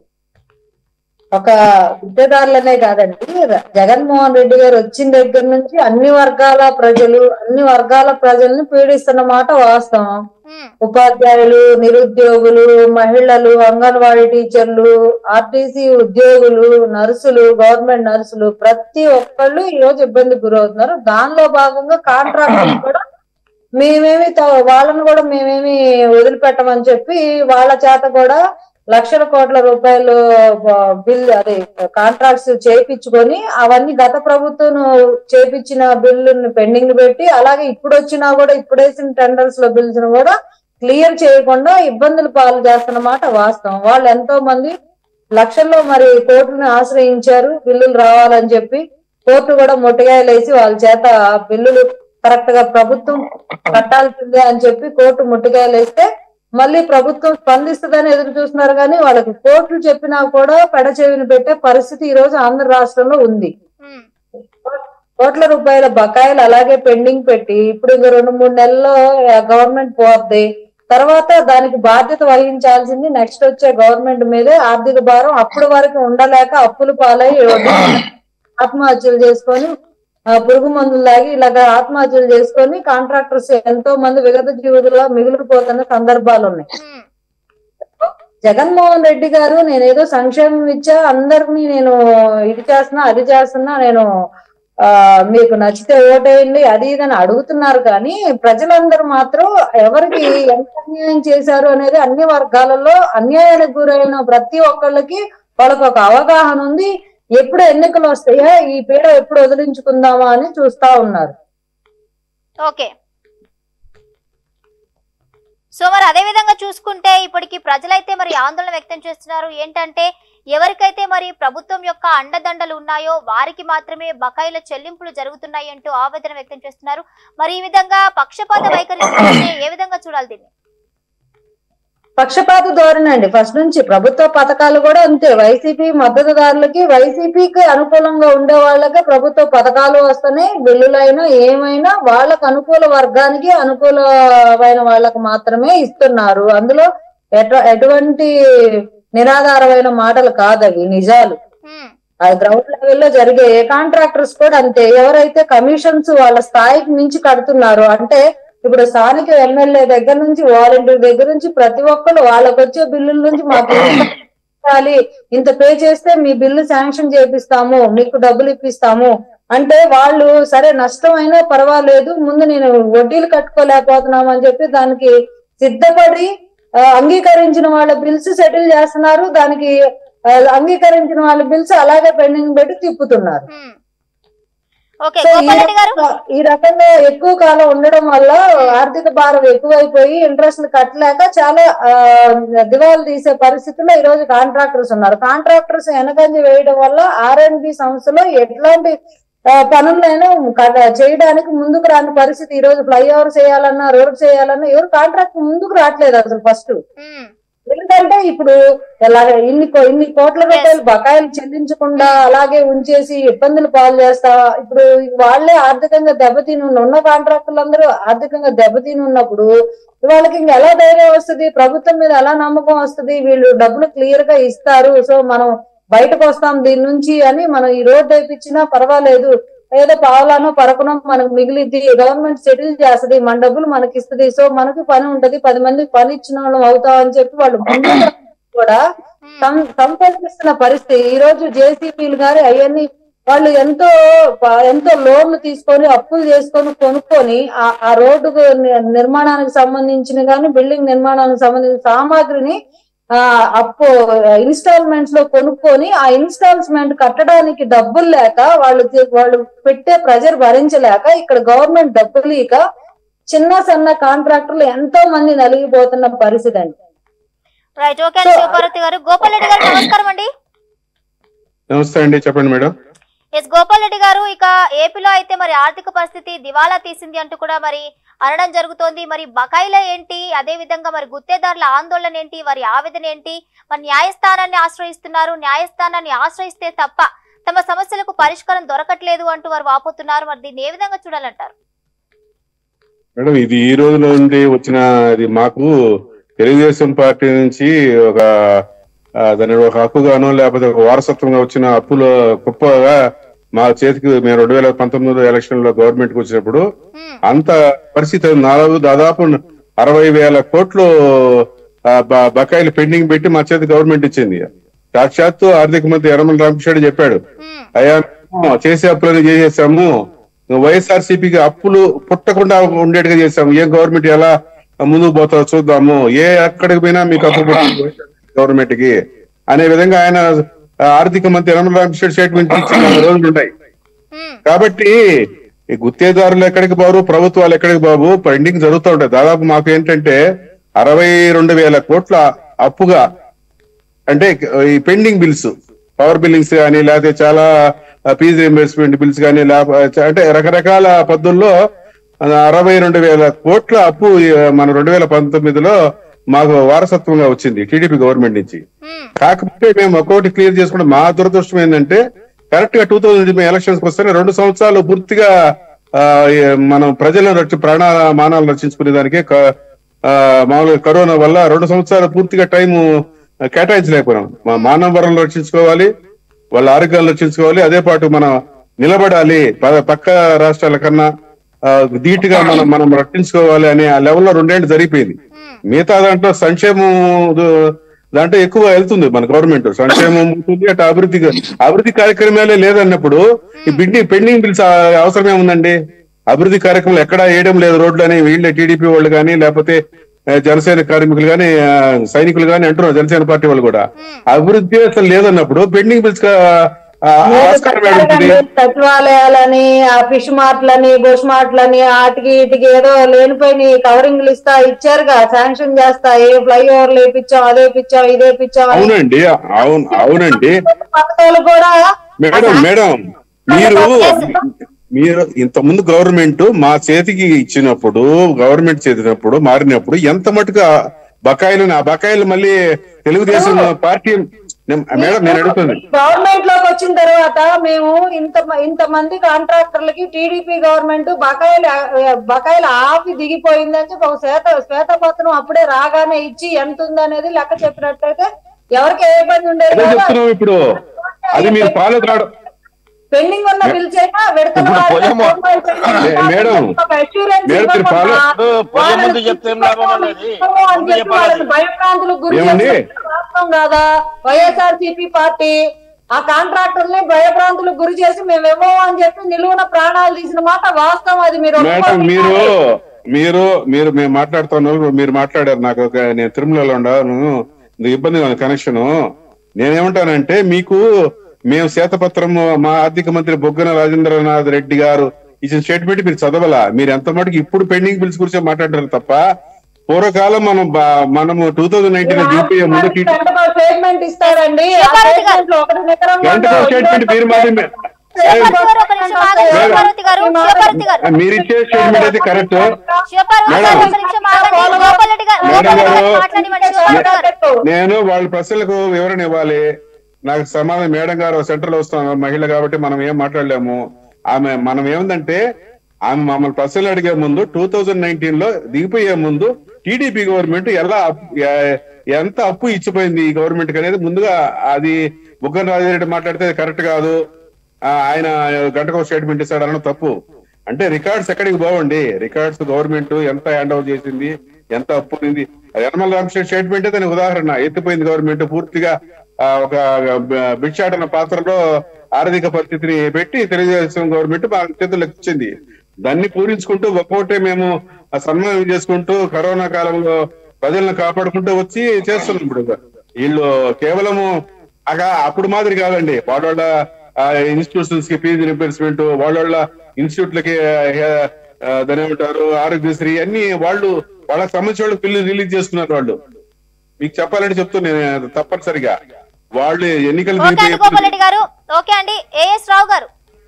ఒక గుత్తేదారులనే కాదండి ర- జగన్మోహన్ రెడ్డి గారు వచ్చిన దగ్గర నుంచి అన్ని వర్గాల ప్రజలు అన్ని వర్గాల ప్రజల్ని పీడిస్తున్న మాట వాస్తవం ఉమ్, ఉపాధ్యాయులు నిరుద్యోగులు మహిళలు అంగన్వాడీ టీచర్లు ఆర్టీసీ ఉద్యోగులు నర్సులు గవర్నమెంట్ నర్సులు ప్రతి ఒక్కళ్ళు ఈ రోజు ఇబ్బందికి గురవుతున్నారు దానిలో భాగంగా కాంట్రాక్టర్లు కూడా మేమేమి త- వాళ్ళని కూడా మేమేమి వదిలిపెట్టమని చెప్పి వాళ్ళ చేత కూడా లక్షల కోట్ల రూపాయలు బ- బిల్ అదే కాంట్రాక్ట్స్ చేయించుకొని అవన్నీ గత ప్రభుత్వం చేపించిన బిల్లుని పెండింగ్ పెట్టి అలాగే ఇప్పుడు వచ్చినా కూడా ఇప్పుడు వేసిన టెండర్స్ లో బిల్స్ కూడా క్లియర్ చేయకుండా ఇబ్బందులు పాలు చేస్తున్నమాట వాస్తవం వాళ్ళు ఎంతో మంది లక్షల్లో మరి కోర్టుని ఆశ్రయించారు బిల్లులు రావాలని చెప్పి కోర్టు కూడా ముట్టిగాయలేసి వాళ్ళ చేత బిల్లులు కరెక్ట్ గా ప్రభుత్వం కట్టాల్సిందే అని చెప్పి కోర్టు ముట్టిగాయలేస్తే మళ్ళీ ప్రభుత్వం స్పందిస్తుందని ఎదురు చూస్తున్నారు కానీ వాళ్ళకి కోర్టులు చెప్పినా కూడా పెడచెవిని పెట్టే పరిస్థితి ఈ రోజు ఆంధ్ర రాష్ట్రంలో ఉంది ఉమ్, కోట్ల రూపాయల బకాయిలు అలాగే పెండింగ్ పెట్టి ఇప్పుడు ఇంక రెండు మూడు నెలల్లో గవర్నమెంట్ పోద్ది తర్వాత దానికి బాధ్యత వహించాల్సింది నెక్స్ట్ వచ్చే గవర్నమెంట్ మీదే ఆర్థిక భారం అప్పటి వరకు ఉండలేక అప్పులు పాలై ఆత్మహత్యలు చేసుకొని ఆ, పురుగు మందులు తాగి ఇలాగ ఆత్మహత్యలు చేసుకొని కాంట్రాక్టర్స్ ఎంతో మంది విగత జీవితంలో మిగిలిపోతున్న సందర్భాలు ఉన్నాయి ఉమ్, జగన్మోహన్ రెడ్డి గారు నేనేదో సంక్షేమం ఇచ్చా అందరినీ నేను ఇది చేస్తున్నా అది చేస్తున్నా నేను ఆ మీకు నచ్చితే ఓటేయండి అది ఇది అని అడుగుతున్నారు కానీ ప్రజలందరూ మాత్రం ఎవరికి ఎంత అన్యాయం చేశారు అనేది అన్ని వర్గాలలో అన్యాయానికి గురైన ప్రతి ఒక్కళ్ళకి వాళ్ళకి ఒక అవగాహన ఉంది ఎప్పుడు ఎన్నికలు వస్తాయా ఈ పీడ ఎప్పుడు వదిలించుకుందామా అని చూస్తా ఉన్నారు ఓకే సో మరి అదే విధంగా చూసుకుంటే ఇప్పటికి ప్రజలైతే మరి ఆందోళన వ్యక్తం చేస్తున్నారు ఏంటంటే ఎవరికైతే మరి ప్రభుత్వం యొక్క అండదండలు ఉన్నాయో వారికి మాత్రమే బకాయిల చెల్లింపులు జరుగుతున్నాయి అంటూ ఆవేదన వ్యక్తం చేస్తున్నారు మరి ఈ విధంగా పక్షపాత వైఖరి చూస్తే ఏ విధంగా చూడాలి దీన్ని పక్షపాత ధోరణి అండి ఫస్ట్ నుంచి ప్రభుత్వ పథకాలు కూడా అంతే వైసీపీ మద్దతుదారులకి వైసీపీకి అనుకూలంగా ఉండే వాళ్ళకే ప్రభుత్వ పథకాలు వస్తున్నాయి బిల్లులైనా ఏమైనా వాళ్ళకు అనుకూల వర్గానికి అనుకూలమైన వాళ్ళకి మాత్రమే ఇస్తున్నారు అందులో ఎటు- ఎటువంటి నిరాధారమైన మాటలు కాదు అవి నిజాలు ఉమ్, అది గ్రౌండ్ లెవెల్లో జరిగే ఏ కాంట్రాక్టర్స్ కూడా అంతే ఎవరైతే కమిషన్స్ వాళ్ళ స్థాయికి మించి కడుతున్నారో అంటే ఇప్పుడు స్థానిక ఎమ్మెల్యే దగ్గర నుంచి వాలంటీర్ దగ్గర నుంచి ప్రతి ఒక్కరు వాళ్ళకి వచ్చే బిల్లుల నుంచి మాకు ఇంత ఇవ్వాలి, ఇంత పే చేస్తే మీ బిల్లు శాంక్షన్ చేపిస్తాము మీకు డబ్బులు ఇప్పిస్తాము అంటే వాళ్ళు సరే నష్టం అయినా పర్వాలేదు ముందు నేను వడ్డీలు కట్టుకోలేకపోతున్నాం అని చెప్పి దానికి సిద్ధపడి ఆ, అంగీకరించిన వాళ్ళ బిల్స్ సెటిల్ చేస్తున్నారు దానికి ఆ, అంగీకరించిన వాళ్ళ బిల్స్ అలాగే పెండింగ్ పెట్టి తిప్పుతున్నారు ఉమ్. ఓకే సో ఈ గోపాల్ రెడ్డి గారు రకంగా- ఈ రకంగా ఎక్కువ కాలం ఉండడం వల్ల ఆర్థిక భారం ఎక్కువైపోయి ఇంట్రెస్ట్ కట్టలేక చాలా ఆ, దివాలు తీసే పరిస్థితుల్లో ఈ రోజు కాంట్రాక్టర్స్ ఉన్నారు కాంట్రాక్టర్స్ వెనకంజ వేయడం వల్ల ఆర్ అండ్ బి సంస్థలో ఎట్లాంటి ఆ, పనులైనా క- చేయడానికి ముందుకు రాని పరిస్థితి ఈ రోజు ఫ్లైఓవర్ చేయాలన్నా రోడ్ చేయాలన్నా ఎవరు కాంట్రాక్ట్ ముందుకు రావట్లేదు అసలు ఫస్ట్ ఉమ్. ఎందుకంటే ఇప్పుడు ఎలాగ ఇన్ని కో- ఇన్ని కోట్ల రూపాయలు బకాయిలు చెల్లించకుండా అలాగే ఉంచేసి ఇబ్బందులు పాలు చేస్తా ఇప్పుడు వాళ్ళే ఆర్థికంగా దెబ్బతిని ఉన్న ఉన్న కాంట్రాక్టులందరూ ఆర్థికంగా దెబ్బతిని ఉన్నప్పుడు వాళ్ళకి ఇంకా ఎలా ధైర్యం వస్తుంది ప్రభుత్వం మీద ఎలా నమ్మకం వస్తుంది వీళ్ళు డబ్బులు క్లియర్ గా ఇస్తారు సో మనం బయటకు వస్తాం దీని నుంచి అని మనం ఈ రోడ్ వేయించినా పర్వాలేదు ఏదో పావులానో పరకనో మనకు మిగిలిద్ది గవర్నమెంట్ సెటిల్ చేస్తది మన డబ్బులు మనకి ఇస్తుంది సో మనకి పని ఉంటది పది మందికి పని ఇచ్చిన వాళ్ళం అవుతాం అని చెప్పి వాళ్ళు ముందుగా కూడా ఉమ్. సం- సంపాదిస్తున్న పరిస్థితి ఈ రోజు జేసీబీలు గాని అవన్నీ వాళ్ళు ఎంతో ప- ఎంతో లోన్లు తీసుకొని అప్పులు చేసుకొని కొనుక్కొని ఆ- ఆ రోడ్డు నిర్మాణానికి సంబంధించిన గాని బిల్డింగ్ నిర్మాణానికి సంబంధించిన సామాగ్రిని ఆ అప్పు ఇన్స్టాల్మెంట్స్ లో కొనుక్కొని ఆ ఇన్స్టాల్మెంట్ కట్టడానికి డబ్బులు లేక వాళ్ళు తీ- వాళ్ళు పెట్టే ప్రెజర్ భరించలేక ఇక్కడ గవర్నమెంట్ డబ్బులు ఇక చిన్న సన్న కాంట్రాక్టర్లు ఎంతో మంది నలిగిపోతున్న పరిస్థితి అండి రైట్ ఓకే అండి శివపార్వతి గారు గోపాల్ రెడ్డి గారు నమస్కారం అండి నమస్తే అండి చెప్పండి మేడం ఎస్ గోపాల్ రెడ్డి గారు ఇక ఏపీలో అయితే మరి ఆర్థిక పరిస్థితి దివాలా తీసింది అంటూ కూడా మరి అనడం జరుగుతోంది మరి బకాయిల ఏంటి అదే విధంగా మరి గుత్తేదారుల ఆందోళన ఏంటి వారి ఆవేదన ఏంటి మరి న్యాయస్థానాన్ని ఆశ్రయిస్తున్నారు న్యాయస్థానాన్ని ఆశ్రయిస్తే తప్ప తమ సమస్యలకు పరిష్కారం దొరకట్లేదు అంటూ వారు వాపోతున్నారు మరి దీన్ని ఏ విధంగా చూడాలంటారు మేడం ఇది ఈ రోజు నుండి వచ్చిన ఇది మాకు తెలుగుదేశం పార్టీ నుంచి ఒక ఆ, దాని ఒక హక్కుగానో లేకపోతే ఒక వారసత్వంగా వచ్చిన అప్పుల కుప్పగా మా చేతికి మేము రెండు వేల పంతొమ్మిది ఎలక్షన్ లో గవర్నమెంట్ కి వచ్చినప్పుడు హ్మ్, అంత పరిస్థితి నాలుగు దాదాపు అరవై వేల కోట్లు ఆ, బ- బకాయిలు పెండింగ్ పెట్టి మా చేతి గవర్నమెంట్ ఇచ్చింది సాక్షాత్తు ఆర్థిక మంత్రి యనమల రామకృష్ణ చెప్పాడు హ్మ్, అయ్యా మేము చేసే అప్పులని చేసేసాము వైఎస్ఆర్ సిపికి అప్పులు పుట్టకుండా ఉండేట్టుగా చేసాము ఏ గవర్నమెంట్ ఎలా ముందుకు పోతారో చూద్దాము ఏ ఎక్కడికి పోయినా మీకు అప్పు పుట్టింది గవర్నమెంట్ కి అనే విధంగా ఆయన ఆ, ఆర్థిక మంత్రి యనమల రామకృష్ణ స్టేట్మెంట్ ఇచ్చిన రోజులు ఉన్నాయి హ్మ్, కాబట్టి ఈ గుత్తేదారులు ఎక్కడికి బారు ప్రభుత్వాలు ఎక్కడికి బాబు పెండింగ్ జరుగుతూ ఉంటాయి దాదాపు మాకు ఏంటంటే అరవై రెండు వేల కోట్ల అప్పుగా అంటే ఈ పెండింగ్ బిల్స్ పవర్ బిల్లింగ్స్ కానీ లేకపోతే చాలా ఫీజు రీంబర్స్మెంట్ బిల్స్ కానీ లేకపోతే అంటే రకరకాల పద్ధతుల్లో అరవై రెండు వేల కోట్ల అప్పు ఈ మన రెండు వేల పంతొమ్మిదిలో మాకు వారసత్వంగా వచ్చింది టీడీపీ గవర్నమెంట్ నుంచి హ్మ్, కాకపోతే మేము ఒక్కొక్కటి క్లియర్ చేసుకుంటే మా దురదృష్టం ఏంటంటే కరెక్ట్ గా టూ థౌసండ్ ఎలక్షన్స్ వస్తేనే రెండు సంవత్సరాలు పూర్తిగా ఆ, ఏ, మనం ప్రజలను రక్షి ప్రాణ మానాలను రక్షించుకునే దానికే క- ఆ, మామూలుగా కరోనా వల్ల రెండు సంవత్సరాలు పూర్తిగా టైం కేటాయించలేకపోయినాం మా మానవ వరం రక్షించుకోవాలి వాళ్ళ ఆరోగ్యాలు రక్షించుకోవాలి అదే పాటు మనం నిలబడాలి ప- పక్క రాష్ట్రాల కన్నా ఆ, ధీటుగా మనం మనం రక్షించుకోవాలి అనే ఆ లెవెల్లో రెండేళ్లు జరిగిపోయింది హ్మ్, మిగతా దాంట్లో సంక్షేమం దు- దాంట్లో ఎక్కువ వెళ్తుంది మన గవర్నమెంట్ సంక్షేమం ఉంటుంది అటు అభివృద్ధి అభివృద్ధి కార్యక్రమాలే లేదన్నప్పుడు ఈ బిడ్డింగ్ పెండింగ్ బిల్స్ అవసరమే ఉందండి అభివృద్ధి కార్యక్రమాలు ఎక్కడా వేయడం లేదు రోడ్లు అని వీళ్ళే టీడీపీ వాళ్ళు కానీ లేకపోతే ఆ, జనసేన కార్మికులు కానీ సైనికులు కానీ అంటున్నారు జనసేన పార్టీ వాళ్ళు కూడా హ్మ్. అభివృద్ధి అసలు లేదన్నప్పుడు పెండింగ్ బిల్స్ ఆస్కారం ఏడుంటుంది సచివాలయాలని ఆ ఫిష్ మార్ట్లని బుష్ మార్ట్లని ఆటికి ఇటుకి ఏదో లేనిపోయిన కవరింగ్లు ఇస్తా ఇచ్చారుగా శాంక్షన్ చేస్తా ఏ ఫ్లైఓవర్లు వేపించాం అదే పిచ్చాం ఇదే పిచ్చాం అని అవునండి అవును అవునండి పథకాలు కూడా మేడం మేడం మీరు మీరు ఇంత ముందు గవర్నమెంట్ మా చేతికి ఇచ్చినప్పుడు గవర్నమెంట్ చేసినప్పుడు మారినప్పుడు ఎంత మటుకు ఆ బకాయిలు ఆ బకాయిలు మళ్ళీ తెలుగుదేశం పార్టీ నేను- మేడం నేను అడుగుతుంది గవర్నమెంట్ లోకి వచ్చిన తర్వాత మేము ఇంత ఇంత మంది కాంట్రాక్టర్లకి టీడీపీ గవర్నమెంట్ బకాయిలు బకాయిలు ఆపి దిగిపోయిందని చెప్పి ఒక శ్వేత శ్వేతపత్రం అప్పుడే రాగానే ఇచ్చి ఎంత ఉందనేది లెక్క చెప్పినట్లయితే ఎవరికి ఏ ఇబ్బంది ఉండేది అదే కాదు. చెప్తున్నాం ఇప్పుడు అది మీరు ఫాలో కావడం పెండింగ్ ఉన్న బిల్స్ అయినా విడతల ఇప్పుడు వారీగా పోయేమో. పేమెంట్ మేడం, ఒక assurance మేడం, మీరు ఇవ్వకుండా follow- ఇప్పుడు పోయే ముందు చెప్తే ఏం లాభం అనేది? అని ముందు చెప్పి చెప్పాలి. వాళ్ళని భయభ్రాంతులకు గురి ఏమండి? చేస్తున్న రాష్ట్రం కాదా వైఎస్ఆర్ సిపి పార్టీ ఆ కాంట్రాక్టర్ని భయభ్రాంతులకు గురి చేసి మేము ఇవ్వము అని చెప్పి నిలువున ప్రాణాలు తీసిన మాట వాస్తవం అది మీరు మేడం మీరు ఒప్పుకోవాలి. మీరు మీరు మేము మాట్లాడుతున్నాం మీరు మాట్లాడారు నాకు ఒక నేను తిరుమలలో ఉన్నాను ఇది ఇబ్బందిగా ఉంది కనెక్షన్ నేనేమంటానంటే మీకు మేము శ్వేతపత్రం మా ఆర్థిక మంత్రి బొగ్గన రాజేంద్రనాథ్ రెడ్డి గారు ఇచ్చిన స్టేట్మెంట్ మీరు చదవలా మీరు ఎంత మటుకు ఇప్పుడు పెండింగ్ బిల్స్ గురించి మాట్లాడారు తప్ప పూర్వకాలం మనం బా- మనము టూ థౌజండ్ నైన్టీన్ యూపీఏ ముందు టీ- గంటకో స్టేట్మెంట్ ఇస్తారండి ఆ శివపార్వతి గారు. స్టేట్మెంట్ లో ఒకటి నికరంగా గంటకో ఉండదు. స్టేట్మెంట్ మీరు మాది శివపార్వతి గారు ఒక నిమిషం ఆగండి శివపార్వతి గారు శివపార్వతి గారు మీరు ఇచ్చే స్టేట్మెంట్ అయితే కరెక్ట్ శివపార్వతి గారు ఒక నిమిషం ఆగండి గోపాల్ రెడ్డి గారు మేడం గోపాల్ రెడ్డి గారు గారు. మాట్లాడివ్వండి శివపార్వతి గారు నేను వాళ్ళ ప్రశ్నలకు వివరణ ఇవ్వాలి నాకు సమాధానం మేడం గారు సెంటర్ లో వస్తున్నారు మహిళ కాబట్టి మనం ఏం మాట్లాడలేము ఆమె మనం ఏముందంటే ఆమె మమ్మల్ని ప్రశ్నలు అడిగే ముందు టూ థౌజండ్ నైన్టీన్ లో దిగిపోయే ముందు టీడీపీ గవర్నమెంట్ ఎలా అప్పు- ఎ- ఎంత అప్పు ఇచ్చిపోయింది ఈ గవర్నమెంట్ అనేది ముందుగా అది బుగ్గన రాజారెడ్డి మాట్లాడితే అది కరెక్ట్ కాదు ఆ, ఆయన గంటకు స్టేట్మెంట్ ఇస్తాడు అనడం తప్పు అంటే రికార్డ్స్ ఎక్కడికి పోవండి రికార్డ్స్ గవర్నమెంట్ ఎంత హ్యాండ్ ఓవర్ చేసింది ఎంత అప్పు ఉంది యనమల రామకృష్ణ స్టేట్మెంట్ దానికి ఉదాహరణ ఎత్తిపోయింది గవర్నమెంట్ పూర్తిగా ఆ, ఒక బ- భిక్షాటన పాత్రలో ఆర్థిక పరిస్థితిని పెట్టి తెలుగుదేశం గవర్నమెంట్ మా చేతులకు ఇచ్చింది దాన్ని పూరించుకుంటూ ఒక్కొక్కటే మేము ఆ సన్మానం చేసుకుంటూ కరోనా కాలంలో ప్రజలను కాపాడుకుంటూ వచ్చి చేస్తున్నాం ఇప్పుడు వీళ్ళు కేవలము అగా అప్పుడు మాదిరి కాదండి వాళ్ళ ఇన్స్టిట్యూషన్స్ కి ఫీజు రింబర్స్మెంట్ వాళ్ళ ఇన్స్టిట్యూట్లకి దాని ఏమంటారు ఆరోగ్యశ్రీ అన్ని వాళ్ళు వాళ్ళకి సంబంధించిన వాళ్ళు బిల్లు రిలీజ్ చేసుకున్నారు వాళ్ళు మీకు చెప్పాలంటే చెప్తున్నాను తప్పనిసరిగా వాళ్ళు ఎన్నికలు ఓకే అండి దిగిపోయే- గోపాల్ రెడ్డి గారు ఓకే అండి ఏఎస్ రావు గారు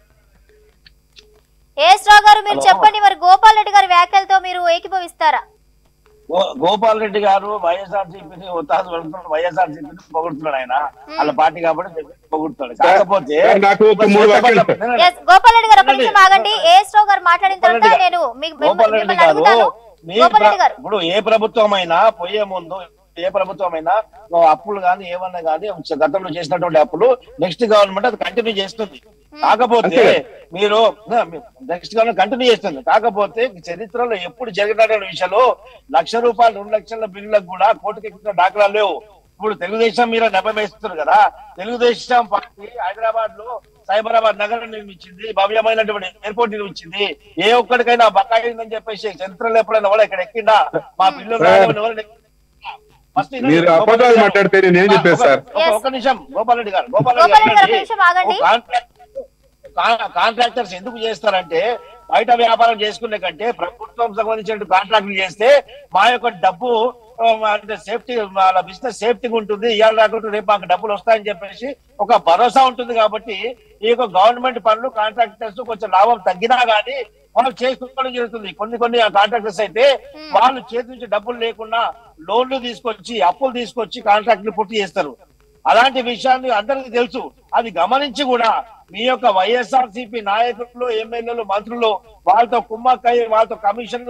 ఏఎస్ రావు గారు మీరు హలో. చెప్పండి మరి గోపాల్ రెడ్డి గారి వ్యాఖ్యలతో మీరు ఏకీభవిస్తారా గో- గోపాల్ రెడ్డి గారు వైఎస్ఆర్ సిపిని ఉత్తాస పెడుతున్నాడు వైఎస్ఆర్ సిపిని పొగుడుతున్నాడు ఆయన వాళ్ళ పార్టీ కాబట్టి పొగుడుతాడు కాకపోతే సార్, నాకు ఒక మూడు వాక్యాలు సార్. ఎస్ గోపాల్ రెడ్డి గారు ఒక నిమిషం వినండి. ఆగండి ఏఎస్ రావు గారు మాట్లాడిన గోపాల్ తర్వాత రెడ్డి నేను మీకు గోపాల్ రెడ్డి మిమ్మల్ని గారు అడుగుతాను మీ గోపాల్ రెడ్డి ప్ర- గారు ఇప్పుడు ఏ ప్రభుత్వం అయినా పోయే ముందు ఏ ప్రభుత్వం అయినా ఓ అప్పులు కానీ ఏమన్నా కానీ గతంలో చేసినటువంటి అప్పులు నెక్స్ట్ గవర్నమెంట్ అది కంటిన్యూ చేస్తుంది కాకపోతే అంతే. మీరు నెక్స్ట్ గవర్నమెంట్ కంటిన్యూ చేస్తుంది కాకపోతే చరిత్రలో ఎప్పుడు జరిగినటువంటి విషయంలో లక్ష రూపాయలు రెండు లక్షల బిల్లులకు కూడా కోటికి ఎక్కిన దాఖలాలు లేవు ఇప్పుడు తెలుగుదేశం మీరు నెపం వేస్తున్నారు కదా తెలుగుదేశం పార్టీ హైదరాబాద్ లో సైబరాబాద్ నగరం నిర్మించింది భవ్యమైనటువంటి ఎయిర్పోర్ట్ నిర్మించింది ఏ ఒక్కడికైనా బకాయి ఉందని చెప్పేసి చరిత్రలో ఎప్పుడైనా కూడా ఇక్కడ ఎక్కిందా మా పిల్లలు సార్, రానివ్వని ఎవరు ఎక్కిందా? First వినండి. మీరు గోపాల్ అబద్ధాలు రెడ్డి గారు. మాట్లాడితే నేను ఏం చెప్పేది సార్ ఒక- Yes. ఒక నిమిషం గోపాల్ రెడ్డి గారు గోపాల్ గోపాల్ రెడ్డి గారు ఒక రెడ్డి నిమిషం ఆగండి గారు కాంట్రాక్టర్స్ ఎందుకు చేస్తారంటే బయట వ్యాపారం చేసుకునే కంటే ప్రభుత్వం సంబంధించిన కాంట్రాక్ట్లు చేస్తే మా యొక్క డబ్బు ఆ, అంటే సేఫ్టీ వాళ్ళ బిజినెస్ సేఫ్టీగా ఉంటుంది ఇవాళ రాకుండా రేపు మాకు డబ్బులు వస్తాయని చెప్పేసి ఒక భరోసా ఉంటుంది కాబట్టి ఈ యొక్క గవర్నమెంట్ పనులు కాంట్రాక్టర్స్ కొంచెం లాభం తగ్గినా గానీ వాళ్ళు చేసుకోవడం జరుగుతుంది కొన్ని కొన్ని కాంట్రాక్టర్స్ అయితే వాళ్ళు చేతి నుంచి డబ్బులు లేకుండా లోన్లు తీసుకొచ్చి అప్పులు తీసుకొచ్చి కాంట్రాక్ట్లు పూర్తి చేస్తారు అలాంటి విషయాన్ని అందరికీ తెలుసు అది గమనించి కూడా మీ యొక్క వైఎస్ఆర్ సిపి నాయకులు ఎమ్మెల్యేలు మంత్రులు వాళ్ళతో కుమ్మక్కై వాళ్ళతో కమిషన్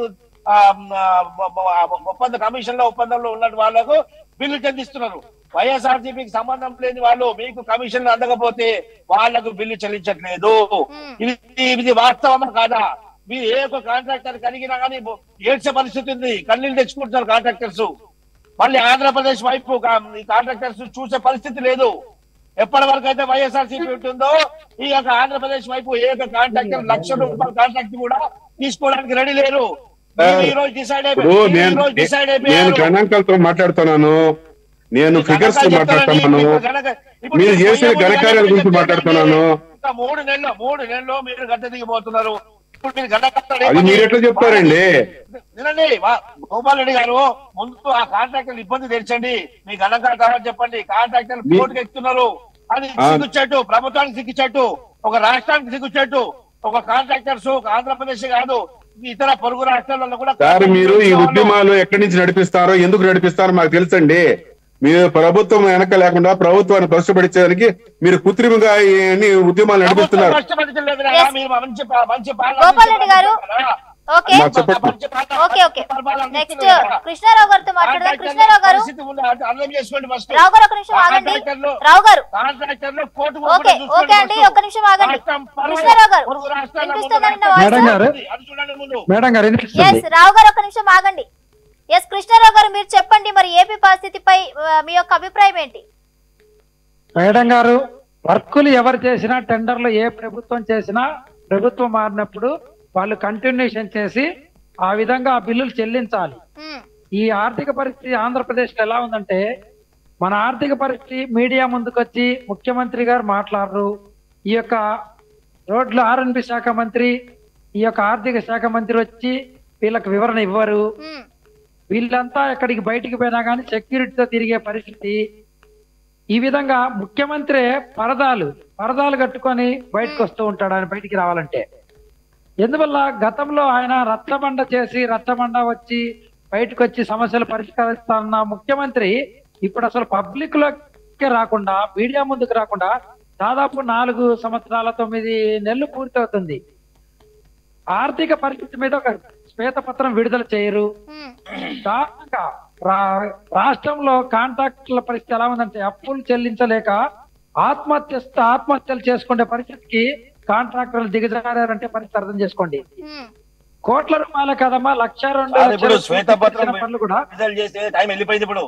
ఒప్పంద కమిషన్ లో ఒప్పందంలో ఉన్న వాళ్ళకు బిల్లు చెల్లిస్తున్నారు వైఎస్ఆర్ సిపికి సంబంధం లేని వాళ్ళు మీకు కమిషన్లు అందకపోతే వాళ్లకు బిల్లు చెల్లించట్లేదు ఇది ఇది వాస్తవమా కాదా మీరు ఏ ఒక్క కాంట్రాక్టర్ కలిగినా కానీ ఏడ్చే పరిస్థితి ఉంది కన్నీళ్ళు తెచ్చుకుంటున్నారు కాంట్రాక్టర్స్ మళ్ళీ ఆంధ్రప్రదేశ్ వైపు కా- ఈ కాంట్రాక్టర్స్ చూసే పరిస్థితి లేదు ఎప్పటి వరకు అయితే వైఎస్ఆర్ సిపి ఉంటుందో ఈ యొక్క ఆంధ్రప్రదేశ్ వైపు ఏ యొక్క కాంట్రాక్టర్ లక్ష రూపాయల కాంట్రాక్ట్ కూడా తీసుకోవడానికి రెడీ లేరు మీరు ఈ రోజు డిసైడ్ ఇప్పుడు అయిపోయి నేను రోజు డిసైడ్ నేను అయిపోయారు గణాంకాలతో మాట్లాడుతున్నాను నేను ఫిగర్స్ తో మాట్లాడుతున్నాను ఇప్పుడు మీరు చేసిన పోయే ముందు ఘనకార్యాల గురించి చెప్పండి. మాట్లాడుతున్నాను ఇంకా మూడు నెలలు మూడు నెలలు మీరు గడ్డ దిగిపోతున్నారు ఇప్పుడు మీరు ఘనకార్యాలు అది మీరు ఎట్లా చెప్తారండి వినండి వా- గోపాల్ రెడ్డి గారు ముందు ఆ కాంట్రాక్టర్ ఇబ్బంది తెచ్చండి మీ ఘనకార్యాలు చెప్పండి కాంట్రాక్టర్ మీ- కోర్టుకు ఎక్కుతున్నారు అది ఆ. సిగ్గుచెట్టు ప్రభుత్వానికి సిగ్గుచెట్టు ఒక రాష్ట్రానికి సిగ్గుచెట్టు ఒక కాంట్రాక్టర్స్ ఒక ఆంధ్రప్రదేశ్ కాదు ఇతర పొరుగు రాష్ట్రాలలో కూడా సార్ మీరు ఈ వాళ్ళు- ఉద్యమాలు ఎక్కడి నుంచి నడిపిస్తారో ఎందుకు నడిపిస్తారో మాకు తెలుసండి మీరు ప్రభుత్వం వెనక లేకుండా ప్రభుత్వాన్ని కష్టపడించడానికి మీరు కృత్రిమంగా ఈ అన్ని ఉద్యమాలు నడిపిస్తున్నారు ప్రభుత్వం కష్టపడతలేదురా? Yes. మీరు మంచి పా- మంచి పాలన గోపాల్ రెడ్డి గారు చేస్తున్నారా? ఓకే మాకు చెప్పండి. మంచి పాలన- ఓకే ఓకే పరిపాలన నెక్స్ట్ చేస్తున్నారా? కృష్ణారావు గారితో మాట్లాడదాం కాంట్రాక్టర్ల కృష్ణారావు గారు పరిస్థితి ఉంది. అది అర్థం చేసుకోండి ఫస్ట్ రావు గారు ఒక నిమిషం ఆగండి కాంట్రాక్టర్లు- రావు గారు కాంట్రాక్టర్లు కోర్టుకు ఓకే పోకుండా చూసుకోండి ఓకే అండి ఫస్ట్. ఒక్క నిమిషం ఆగండి రాష్ట్రం పరువు- కృష్ణారావు గారు పొరుగు రాష్ట్రాల ముందు వినిపిస్తుందండి నా రాష్ట్రం మేడం గారు. అది చూడండి ముందు మేడం గారు ఎస్ వినిపిస్తుంది రావు గారు ఒక నిమిషం ఆగండి ఎస్ కృష్ణారావు గారు మీరు చెప్పండి మరి ఏపీ పరిస్థితిపై ఆ, మీ యొక్క అభిప్రాయం ఏంటి మేడం గారు వర్కులు ఎవరు చేసినా టెండర్లు ఏ ప్రభుత్వం చేసినా ప్రభుత్వం మారినప్పుడు వాళ్ళు కంటిన్యూషన్ చేసి ఆ విధంగా ఆ బిల్లులు చెల్లించాలి ఉమ్, ఈ ఆర్థిక పరిస్థితి ఆంధ్రప్రదేశ్ లో ఎలా ఉందంటే మన ఆర్థిక పరిస్థితి మీడియా ముందుకొచ్చి ముఖ్యమంత్రి గారు మాట్లాడరు ఈ యొక్క రోడ్ల ఆర్ఎన్బి శాఖ మంత్రి ఈ యొక్క ఆర్థిక శాఖ మంత్రి వచ్చి వీళ్ళకి వివరణ ఇవ్వరు ఉమ్, వీళ్ళంతా ఎక్కడికి బయటికి పోయినా కానీ సెక్యూరిటీతో తిరిగే పరిస్థితి ఈ విధంగా ముఖ్యమంత్రి పరదాలు పరదాలు కట్టుకొని బయటకు వస్తూ ఉంటాడు ఆయన బయటికి రావాలంటే ఎందువల్ల గతంలో ఆయన రచ్చబండ చేసి రచ్చబండ వచ్చి బయటకు వచ్చి సమస్యలు పరిష్కరిస్తాన్న ముఖ్యమంత్రి ఇప్పుడు అసలు పబ్లిక్ లోకి రాకుండా మీడియా ముందుకు రాకుండా దాదాపు నాలుగు సంవత్సరాల తొమ్మిది నెలలు పూర్తవుతుంది ఆర్థిక పరిస్థితి మీద ఒక శ్వేతపత్రం విడుదల చేయరు ఉమ్, దారుణంగా రా- రాష్ట్రంలో కాంట్రాక్టుల పరిస్థితి ఎలా ఉందంటే అప్పులు చెల్లించలేక ఆత్మహత్య ఆత్మహత్యలు చేసుకునే పరిస్థితికి కాంట్రాక్టర్లు దిగజారంటే పరిస్థితి అర్థం చేసుకోండి ఉమ్. కోట్ల రూపాయల కదమ్మా లక్ష రెండు సార్, ఇప్పుడు లక్షల శ్వేతపత్రం ఇచ్చిన పనులు కూడా విడుదల చేస్తే టైం వెళ్ళిపోయింది ఇప్పుడు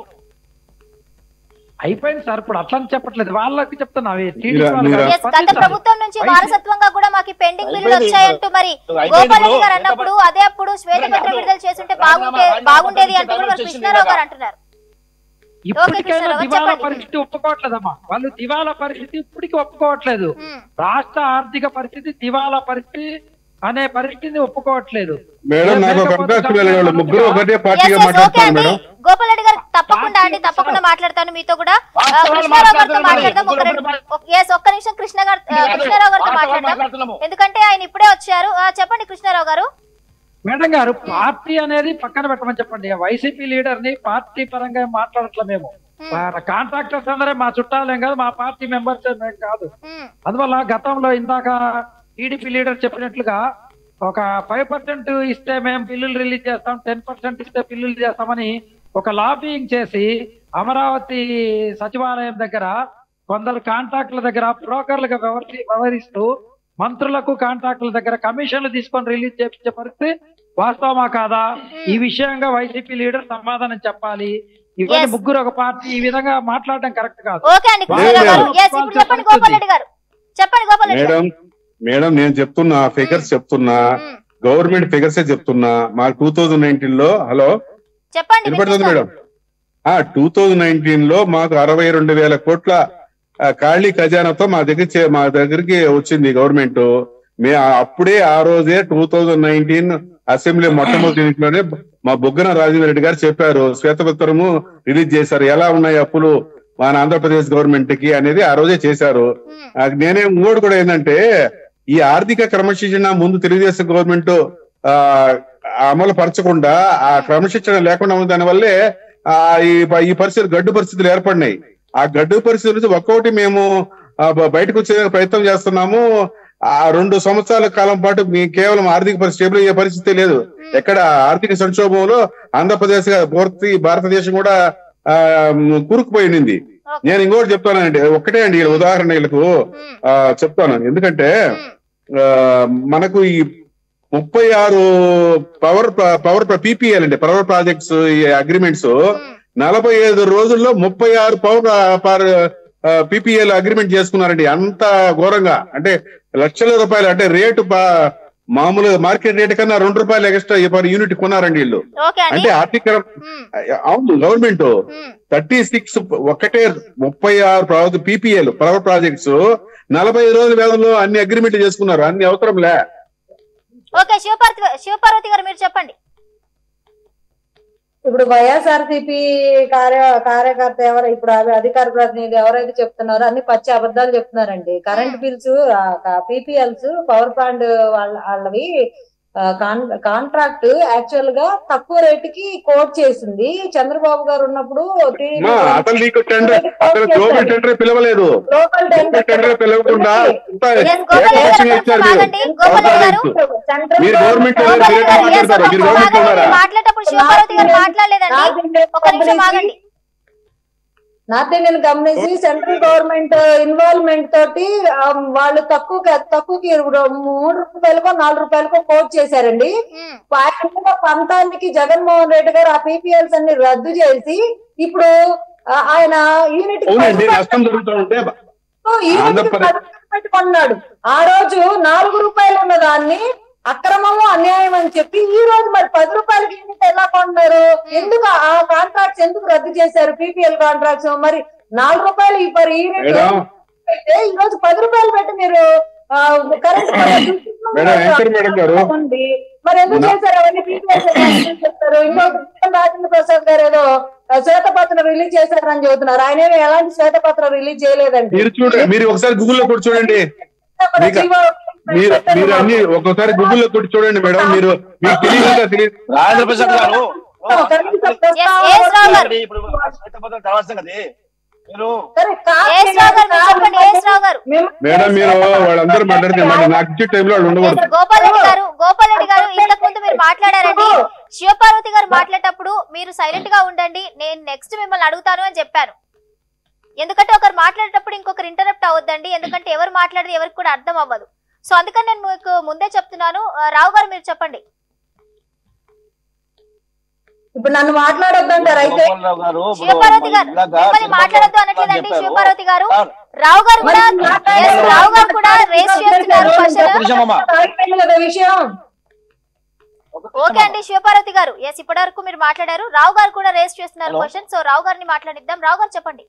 అయిపోయింది సార్ ఇప్పుడు అట్లా అని చెప్పట్లేదు వాళ్ళకి చెప్తున్నా అవి TDP మీరా- వాళ్ళు మీరా- కాదు, Yes, గత స్పందించాలి. ప్రభుత్వం నుంచి అయితే- వారసత్వంగా కూడా మాకు పెండింగ్ బిల్లులు అయిపోయింది వచ్చాయంటూ మరి అయిపోయింది గోపాల్ రెడ్డి ఇప్పుడు. గారు అన్నప్పుడు అదే అప్పుడు శ్వేతపత్రం విడుదల చేస్తుంటే బాగుంటే రాజీనామా- బాగుండేది అంటూ కూడా మరి రాజీనామా కృష్ణారావు గారు అంటున్నారు ఇప్పటికైనా కృష్ణారావు, దివాలా చెప్పండి. పరిస్థితి ఒప్పుకోవట్లేదమ్మా వాళ్ళు దివాలా పరిస్థితి ఇప్పటికీ ఒప్పుకోవట్లేదు ఉమ్, రాష్ట్ర ఆర్థిక పరిస్థితి దివాలా పరిస్థితి అనే పరిస్థితిని ఒప్పుకోవట్లేదు మేడం నాకు ఒక కాంట్రాక్చువల్ వాళ్ళు ముగ్గురు ఒకటే Yes, పార్టీగా yes, okay మాట్లాడుతున్నారు అండి మేడం గోపాల్ రెడ్డి గారు తప్పకుండా అండి తప్పకుండా మాట్లాడతాను మీతో కూడా ఆ, వాస్తవాలు కృష్ణారావు గారితో మాట్లాడదాం మాట్లాడదాం ఒక మరి. రెండు ఎస్ ఒక్క నిమిషం కృష్ణ గారు ఆ, కృష్ణారావు గారితో వాస్తవాలు మాట్లాడదాం మాట్లాడుతున్నాము. ఎందుకంటే ఆయన ఇప్పుడే వచ్చారు ఆ, చెప్పండి కృష్ణారావు గారు మేడం గారు పార్టీ అనేది పక్కన పెట్టమని చెప్పండి వైసీపీ లీడర్ ని పార్టీ పరంగా మాట్లాడట్లే మేము కాంట్రాక్టర్స్ అందరే మా చుట్టాలేం కాదు మా పార్టీ మెంబర్స్ మేము కాదు ఉమ్, అందువల్ల గతంలో ఇందాక టీడీపీ లీడర్ చెప్పినట్లుగా ఒక ఫైవ్ పర్సెంట్ ఇస్తే మేము బిల్లులు రిలీజ్ చేస్తాం టెన్ పర్సెంట్ ఇస్తే బిల్లులు చేస్తామని ఒక లాబింగ్ చేసి అమరావతి సచివాలయం దగ్గర కొందరు కాంట్రాక్టుల దగ్గర బ్రోకర్లుగా వ్యవహరి వ్యవహరిస్తూ మంత్రులకు కాంట్రాక్టుల దగ్గర కమిషన్లు తీసుకొని రిలీజ్ చేపించే పరిస్థితి వాస్తవమా కాదా ఈ విషయంగా వైసీపీ లీడర్ సమాధానం చెప్పాలి ఇవన్నీ Yes. ముగ్గురు ఒక పార్టీ ఈ విధంగా మాట్లాడడం కరెక్ట్ కాదు ఓకే అండి కృష్ణారావు గారు లేదు. ఎస్ ఇప్పుడు చెప్పండి గోపాల్ రెడ్డి గారు చెప్పండి గోపాల్ రెడ్డి గారు మేడం మేడం నేను చెప్తున్నా ఫిగర్స్ చెప్తున్నా ఉమ్, గవర్నమెంట్ ఫిగర్స్ చెప్తున్నా మా టూ థౌజండ్ నైన్టీన్ లో హలో చెప్పండి వినపడుతుంది వినిపిస్తోంది. మేడం ఆ టూ థౌజండ్ నైన్టీన్ లో మాకు అరవై రెండు వేల కోట్ల ఆ, ఖాళీ ఖజానాతో మా దగ్గర చే- మా దగ్గరికి వచ్చింది గవర్నమెంట్ మే ఆ- అప్పుడే ఆ రోజే టూ థౌజండ్ నైన్టీన్ అసెంబ్లీ మొట్టమొదటి ఎన్నికలోనే మా బొగ్గన రాజేంద్ర రెడ్డి గారు చెప్పారు శ్వేతపత్రము రిలీజ్ చేశారు ఎలా ఉన్నాయి అప్పులు మన ఆంధ్రప్రదేశ్ గవర్నమెంట్ కి అనేది ఆ రోజే చేశారు ఉమ్, ఆ, నేనే ఇంకోటి కూడా ఏంటంటే ఈ ఆర్థిక క్రమశిక్షణ ముందు తెలుగుదేశం గవర్నమెంట్ ఆ అమలు పరచకుండా ఆ క్రమశిక్షణ లేకుండా ఉంది దానివల్లే ఆ ఈ ప- ఈ పరిస్థితులు గడ్డు పరిస్థితులు ఏర్పడినాయి ఆ గడ్డు పరిస్థితుల నుంచి ఒక్కొక్కటి మేము ఆ, బ- బయటకు వచ్చే ప్రయత్నం చేస్తున్నాము ఆ రెండు సంవత్సరాల కాలం పాటు మీ కేవలం ఆర్థిక పరిస్థితి స్టేబుల్ అయ్యే పరిస్థితి లేదు ఎక్కడ ఆర్థిక సంక్షోభంలో ఆంధ్రప్రదేశ్ గా పూర్తి భారతదేశం కూడా ఆ కూరుకుపోయింది ఓకే. నేను ఇంకోటి చెప్తానండి ఒక్కటే అండి ఈ ఉదాహరణ వీళ్ళకు ఉమ్, ఆ, చెప్తాను ఎందుకంటే ఉమ్, ఆ, మనకు ఈ ముప్పై ఆరు పవర్ ప్ర- పవర్ పీపీఎల్ అండి పవర్ ప్రాజెక్ట్స్ ఈ అగ్రిమెంట్స్ ఉమ్, నలభై ఐదు రోజుల్లో ముప్పై ఆరు పవర్ పీపీఎల్ అగ్రిమెంట్ చేసుకున్నారండి అంత ఘోరంగా అంటే లక్షల రూపాయలు అంటే రేటు ప- మామూలు మార్కెట్ రేట్ కన్నా రెండు రూపాయలు ఎక్స్ట్రా పర్ యూనిట్ కొన్నారండి వీళ్ళు ఓకే అండి అంటే ఆర్థిక ఉమ్, అవును గవర్నమెంట్ ఉమ్, థర్టీ సిక్స్ ఒకటే ముప్పై ఆరు పీపీఎల్ పవర్ ప్రాజెక్ట్స్ నలభై ఐదు రోజుల వ్యవధిలో అన్ని అగ్రిమెంట్లు చేసుకున్నారు అన్ని అవసరం లే ఓకే శివపార్వతి శివపార్వతి గారు మీరు చెప్పండి ఇప్పుడు వైఎస్ఆర్సీపీ కార్య కార్యకర్త ఎవరు ఇప్పుడు అవి అధికార ప్రతినిధి ఎవరైతే చెప్తున్నారో అన్ని పచ్చి అబద్ధాలు చెప్తున్నారండి current bills PPLs power plant వాళ్ళ వాళ్ళవి కాంట్రాక్ట్ యాక్చువల్ గా తక్కువ రేటుకి కోట్ చేసింది చంద్రబాబు గారు ఉన్నప్పుడు మా అసలు నీకు టెండర్ అసలు గ్లోబల్ టెండర్ పిలవలేదు లోకల్ గ్లోబల్ టెండర్ పిలవకుండా ఇంత Yes, గోపాల్ రెడ్డి గారు ఏకపక్షంగా కొంచెం ఇచ్చారు మీరు. ఆగండి. గోపాల్ రెడ్డి గారు సెంట్రల్ మీరు గవర్నమెంట్ గోపాల్ రెడ్డి డైరెక్ట్ గారు, yes, మాట్లాడతారు ఒక్క మీరు నిమిషం గవర్నమెంట్ ఆగండి. ఉన్నారా మాట్లాడేటప్పుడు శివపార్వతి గారు మాట్లాడలేదండి ఒక్క నిమిషం ఆగండి north Indian companies central government involvement తోటి ఆ, వాళ్ళు తక్కువ తక్కువకి మూడు రూపాయలకో నాలుగు రూపాయలకో కోట్ చేశారండి ఉమ్, ఆయన పంతానికి జగన్మోహన్ రెడ్డి గారు ఆ పీపీఎల్స్ అన్ని రద్దు చేసి ఇప్పుడు ఆ, ఆయన యూనిట్ అవునండి నష్టం జరుగుతూ ఉంటే ఈ రోజు ఆంధ్రప్రదేశ్- పది రూపాయలు పెట్టుకున్నాడు ఆ రోజు నాలుగు రూపాయలు ఉన్న దాన్ని అక్రమము అన్యాయం అని చెప్పి ఈ రోజు మరి పది రూపాయలకి యూనిట్ ఎలా కొన్నారు ఎందుకు ఆ కాంట్రాక్ట్స్ ఎందుకు రద్దు చేశారు పీపీఎల్ కాంట్రాక్ట్స్ మరి నాలుగు రూపాయలు ఈ మరి ఈ రేటు మేడం అయితే ఈ రోజు పది రూపాయలు పెట్టి మీరు ఆ, కరెంట్ మేడం, యాంకర్ మేడం గారు. ఉంది. మరి ఎందుకు చేశారు అవన్నీ పీపీఎల్ చేస్తారు ఇంకొక రాజేంద్ర ప్రసాద్ గారు ఏదో ఆ, శ్వేతపత్రం రిలీజ్ చేశారని చెబుతున్నారు ఆయన ఏమీ ఎలాంటి శ్వేతపత్రం రిలీజ్ చేయలేదండి మీరు చూడండి మీరు ఒకసారి గూగుల్లో కూడా చూడండి అక్కడ మీకు- జీవో మీరు మీరు అన్ని ఒక్కోసారి గూగుల్లో కూడా చూడండి మేడం మీరు మీకు తెలియదు తెలియదు రాజేంద్ర ప్రసాద్ గారు కనీస Yes, ప్రస్తావన yes, రావు గారు. ఇప్పుడు శ్వేతపత్రం తర్వాత కదా మీరు సరే, కాదు ఏస్ రావు గారు మీరు చెప్పండి ఏస్ రావు గారు మేము- మేడం మీరు వాళ్ళందరూ మాట్లాడితే మళ్ళీ నాకు ఇచ్చే టైంలో వాళ్ళు ఉండకూడదు గోపాల్ రెడ్డి గారు గోపాల్ రెడ్డి గారు ఇంతకు ముందు మీరు మాట్లాడారండి శివపార్వతి గారు మాట్లాడేటప్పుడు మీరు సైలెంట్ గా ఉండండి నేను నెక్స్ట్ మిమ్మల్ని అడుగుతాను అని చెప్పాను ఎందుకంటే ఒకరు మాట్లాడేటప్పుడు ఇంకొకరు ఇంటరప్ట్ అవ్వద్దండి ఎందుకంటే ఎవరు మాట్లాడేది ఎవరికి కూడా అర్థం అవ్వదు సో అందుకని నేను మీకు ముందే చెప్తున్నాను ఆ, రావు గారు మీరు చెప్పండి ఇప్పుడు నన్ను మాట్లాడొద్దంటారు అయితే గోపాలరావు గారు ఇప్పుడు శివపార్వతి గారు ఇందాక మిమ్మల్ని మాట్లాడొద్దు అనట్లేదండి చెప్పారు. శివపార్వతి గారు సార్, రావు గారు కూడా మరి మాట్లాడే- yes, రావు గారు కూడా రేస్ చేస్తున్నారు ఒక్క క్వశ్చన్ నిమిషం అమ్మా. ఆగిపోయింది కదా విషయం ఒక్క నిమిషం ఓకే అండి శివపార్వతి గారు ఎస్ ఇప్పటి వరకు మీరు మాట్లాడారు రావు గారు కూడా రేస్ చేస్తున్నారు హలో. క్వశ్చన్ సో రావు గారిని మాట్లాడిద్దాం రావు గారు చెప్పండి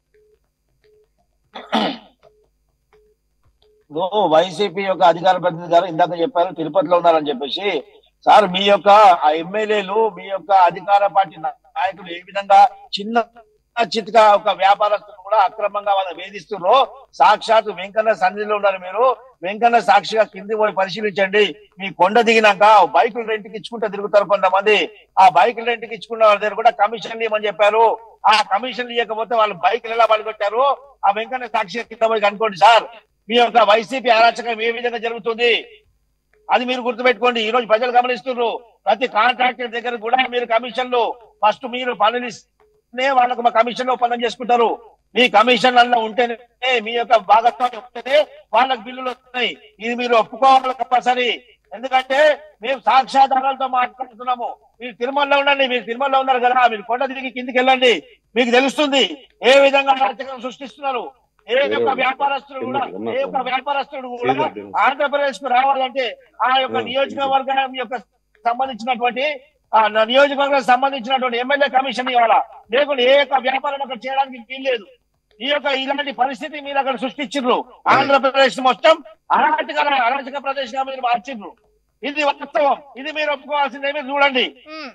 ఇప్పుడు వైసీపీ యొక్క అధికార ప్రతినిధి గారు ఇందాక చెప్పారు తిరుపతిలో ఉన్నారని చెప్పేసి సార్ మీ యొక్క ఆ ఎమ్మెల్యేలు మీ యొక్క అధికార పార్టీ నాయకులు ఏ విధంగా చిన్న చిత్గా ఒక వ్యాపారస్తులు కూడా అక్రమంగా వాళ్ళని వేధిస్తున్నారో సాక్షాత్ వెంకన్న సన్నిధిలో ఉన్నారు మీరు వెంకన్న సాక్షిగా కింది పోయి పరిశీలించండి మీ కొండ దిగినాక బైకులు రెంట్కి ఇచ్చుకుంటూ తిరుగుతారు కొంతమంది ఆ బైకులు రెంట్కి ఇచ్చుకున్న వాళ్ళ దగ్గర కూడా కమిషన్ ఇవ్వమని చెప్పారు ఆ కమిషన్ ఇవ్వకపోతే వాళ్ళు బైకులు ఎలా పలుకొట్టారు ఆ వెంకన్న సాక్షిగా కింద పోయి కనుక్కోండి సార్ మీ యొక్క వైసీపీ అరాచకం ఏ విధంగా జరుగుతుంది అది మీరు గుర్తుపెట్టుకోండి ఈ రోజు ప్రజలు గమనిస్తున్నారు ప్రతి కాంట్రాక్టర్ దగ్గర కూడా మీరు కమిషన్లు ఫస్ట్ మీరు పనులు ఇస్తేనే వాళ్ళకు మా కమిషన్ ఒప్పందం చేసుకుంటారు మీ కమిషన్ అలా ఉంటేనే మీ యొక్క భాగస్వామ్యం ఉంటేనే వాళ్ళకి బిల్లులు వస్తున్నాయి ఇది మీరు ఒప్పుకోవాలి కంపల్సరీ ఎందుకంటే మేము సాక్ష్యాధారాలతో మాట్లాడుతున్నాము మీరు తిరుమలలో ఉండండి మీరు తిరుమలలో ఉన్నారు కదా మీరు కొండ తిరిగి కిందికి వెళ్ళండి మీకు తెలుస్తుంది ఏ విధంగా అరాచకం సృష్టిస్తున్నారు ఏ యొక్క వ్యాపారస్తుడు కూడా ఏ యొక్క వ్యాపారస్తుడు కూడా ఆంధ్రప్రదేశ్ కు రావాలంటే ఆ యొక్క నియోజకవర్గం యొక్క సంబంధించినటువంటి ఆ న- నియోజకవర్గానికి సంబంధించినటువంటి ఎమ్మెల్యే కమిషన్ ఇవ్వాలా లేకుంటే ఏ యొక్క వ్యాపారం అక్కడ చేయడానికి వీల్లేదు ఈ యొక్క ఇలాంటి పరిస్థితి మీరు అక్కడ సృష్టించారు ఆంధ్రప్రదేశ్ మొత్తం అరాచక అరాచక ప్రదేశ్ గా మీరు మార్చిండ్రు ఇది వాస్తవం ఇది మీరు ఒప్పుకోవాల్సిందే మీరు చూడండి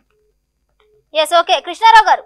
ఎస్ ఓకే కృష్ణారావు గారు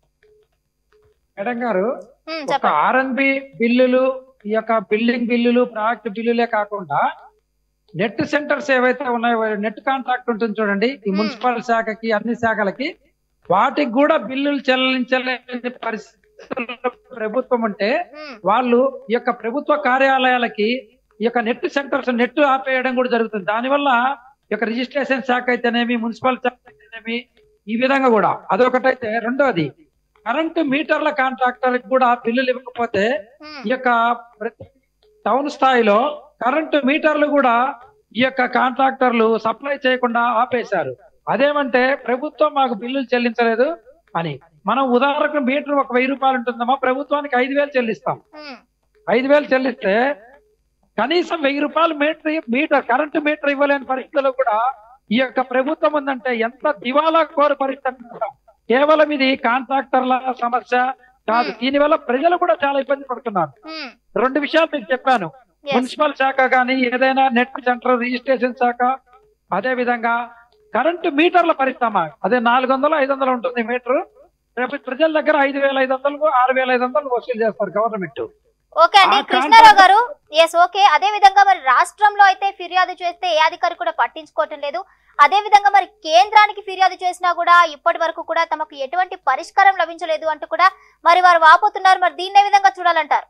మేడం గారు మ్మ్, ఒక చెప్పండి ఆర్ఎన్బి బిల్లులు ఈ యొక్క బిల్డింగ్ బిల్లులు ప్రాజెక్ట్ బిల్లులే కాకుండా నెట్ సెంటర్స్ ఏవైతే ఉన్నాయో నెట్ కాంట్రాక్ట్ ఉంటుంది చూడండి ఈ Hmm. మున్సిపల్ శాఖకి అన్ని శాఖలకి వాటికి కూడా బిల్లులు చెల్లించలేని పరిస్థితుల్లో ప్రభుత్వం ఉంటే మ్మ్, వాళ్ళు ఈ యొక్క ప్రభుత్వ కార్యాలయాలకి ఈ యొక్క నెట్ సెంటర్స్ నెట్ ఆపేయడం కూడా జరుగుతుంది దానివల్ల ఈ యొక్క రిజిస్ట్రేషన్ శాఖ అయితేనేమి మున్సిపల్ శాఖ అయితేనేమి ఈ విధంగా కూడా అదొకటైతే రెండోది కరెంటు మీటర్ల కాంట్రాక్టర్ కూడా బిల్లులు ఇవ్వకపోతే మ్మ్, ఈ యొక్క ప్రతి టౌన్ స్థాయిలో కరెంటు మీటర్లు కూడా ఈ యొక్క కాంట్రాక్టర్లు సప్లై చేయకుండా ఆపేశారు అదేమంటే ప్రభుత్వం మాకు బిల్లులు చెల్లించలేదు అని మనం ఉదాహరణకు మీటర్ ఒక వెయ్యి రూపాయలు ఉంటుందమ్మా ప్రభుత్వానికి ఐదు వేలు చెల్లిస్తాం మ్మ్, ఐదు వేలు చెల్లిస్తే కనీసం వెయ్యి రూపాయలు మీటర్ మీటర్ కరెంటు మీటర్ ఇవ్వలేని పరిస్థితుల్లో కూడా ఈ యొక్క ప్రభుత్వం ఉందంటే ఎంత దివాలా కోరు పరిస్థితి అంటున్నాం. కేవలం ఇది కాంట్రాక్టర్ల సమస్య కాదు దీనివల్ల ప్రజలు కూడా చాలా ఇబ్బంది పడుతున్నారు మ్మ్, రెండు విషయాలు మీకు చెప్పాను yes. మున్సిపల్ శాఖ కానీ ఏదైనా నెట్ సెంటర్ రిజిస్ట్రేషన్ శాఖ అదే విధంగా కరెంటు మీటర్ల పరిశ్రమ అదే నాలుగు వందలు ఐదు వందలు ఉంటుంది మీటర్ రేపు ప్రజల దగ్గర ఐదు వేల ఐదు వందలు ఆరు వేల ఐదు వందలు వసూలు చేస్తారు గవర్నమెంట్ ఓకే అండి ఆ కృష్ణారావు గారు ఎస్ ఓకే అదే విధంగా మరి రాష్ట్రంలో అయితే ఫిర్యాదు చేస్తే ఏ అధికారి కూడా పట్టించుకోవటం లేదు అదే విధంగా మరి కేంద్రానికి ఫిర్యాదు చేసినా కూడా ఇప్పటి వరకు కూడా తమకు ఎటువంటి పరిష్కారం లభించలేదు అంటూ కూడా మరి వారు వాపోతున్నారు మరి దీన్ని ఏ విధంగా చూడాలంటారు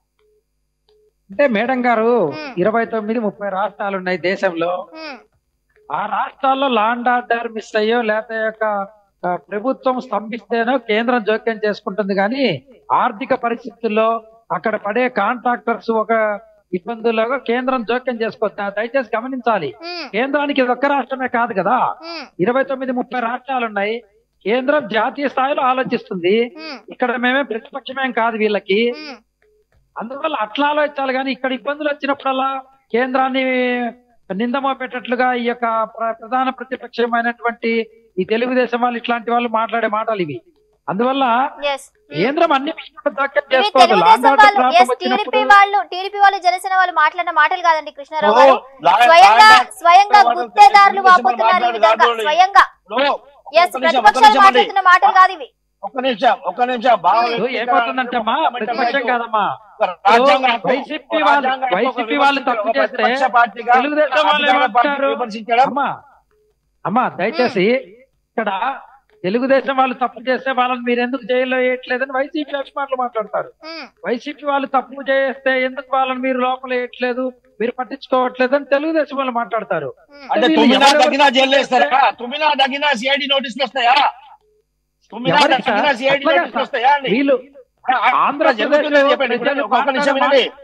అంటే మేడం గారు Hmm. ఇరవై తొమ్మిది ముప్పై రాష్ట్రాలు ఉన్నాయి దేశంలో మ్మ్, ఆ రాష్ట్రాల్లో లాండ్ ఆర్డర్ మిస్ అయ్యో లేకపోతే యొక్క ఆ, ప్రభుత్వం స్తంభిస్తేనో కేంద్రం జోక్యం చేసుకుంటుంది కానీ ఆర్థిక పరిస్థితుల్లో అక్కడ పడే కాంట్రాక్టర్స్ ఒక ఇబ్బందుల్లో కేంద్రం జోక్యం చేసుకోవచ్చు దయచేసి గమనించాలి మ్మ్, కేంద్రానికి ఇది ఒక్క రాష్ట్రమే కాదు కదా మ్మ్, ఇరవై తొమ్మిది ముప్పై రాష్ట్రాలు ఉన్నాయి కేంద్రం జాతీయ స్థాయిలో ఆలోచిస్తుంది మ్మ్, ఇక్కడ మేమే ప్రతిపక్షమేం కాదు వీళ్ళకి మ్మ్, అందువల్ల అట్లా ఆలోచించాలి కానీ ఇక్కడ ఇబ్బందులు వచ్చినప్పుడల్లా కేంద్రాన్ని నిందమో పెట్టట్లుగా ఈ యొక్క ప్ర- ప్రధాన ప్రతిపక్షమైనటువంటి ఈ తెలుగుదేశం వాళ్ళు ఇట్లాంటి వాళ్ళు మాట్లాడే మాటలు ఇవి అందువల్ల ఎస్ కేంద్రం అన్ని విషయాలు దాఖలు ఇవి చేసుకోవాలి తెలుగుదేశం లాండ్ ఆర్డర్ వాళ్ళు ప్రాబ్లం ఎస్ టీడీపీ వచ్చినప్పుడు వాళ్ళు టీడీపీ వాళ్ళు జనసేన వాళ్ళు మాట్లాడిన మాటలు కాదండి కృష్ణారావు ఓ, గారు లా- స్వయంగా లా- స్వయంగా వాళ్ళు గుత్తేదారులు తెలుగుదేశం వాపోతున్నారు ఈ మాట్లాడు విధంగా కాదు. స్వయంగా ఇప్పుడు ఎస్ ఒక్క నిమిషం, ఒక్క ప్రతిపక్షాలు నిమిషం అండి. మాట్లాడుతున్న మాటలు కాదు ఇవి ఒక్క నిమిషం ఒక్క నిమిషం భావం ఇప్పుడు ఏమవుతుందంటే అమ్మా ప్రతిపక్షం కాదమ్మా రాజ్యాంగ హక్కు. వైసీపీ వాళ్ళు రాజ్యాంగ హక్కు వైసీపీ వాళ్ళు ఒక తప్పు చేస్తే ప్రతిపక్ష పార్టీగా తెలుగుదేశం వాళ్ళు అధికార పార్టీని ఏమంటారు విమర్శించడం అమ్మా అమ్మా దయచేసి ఇక్కడ తెలుగుదేశం వాళ్ళు తప్పు చేస్తే వాళ్ళని మీరు ఎందుకు జైల్లో వేయట్లేదని వైసీపీ అభిమానులు మాట్లాడతారు ఉమ్, వైసీపీ వాళ్ళు తప్పు చేస్తే ఎందుకు వాళ్ళని మీరు లోపల వేయట్లేదు మీరు పట్టించుకోవట్లేదని తెలుగుదేశం వాళ్ళు మాట్లాడతారు ఉమ్. అంటే వీళ్ళు తుమ్మినా ఎవరెవరు- తగ్గినా జైలు వేస్తారా తుమ్మినా తగ్గినా సిఐడి నోటీసులు వస్తాయా తుమ్మినా ఎవరికి సార్? తగ్గినా సిఐడి అట్లాగా నోటీసులు సార్. వస్తాయా అండి వీళ్ళు ఆ- ఆ- ఆంధ్రప్రదేశ్ జరుగుతుందని చెప్పండి ప్రజలు ఇప్పుడు ఒక్క నిమిషం మాట్లాడే వినండి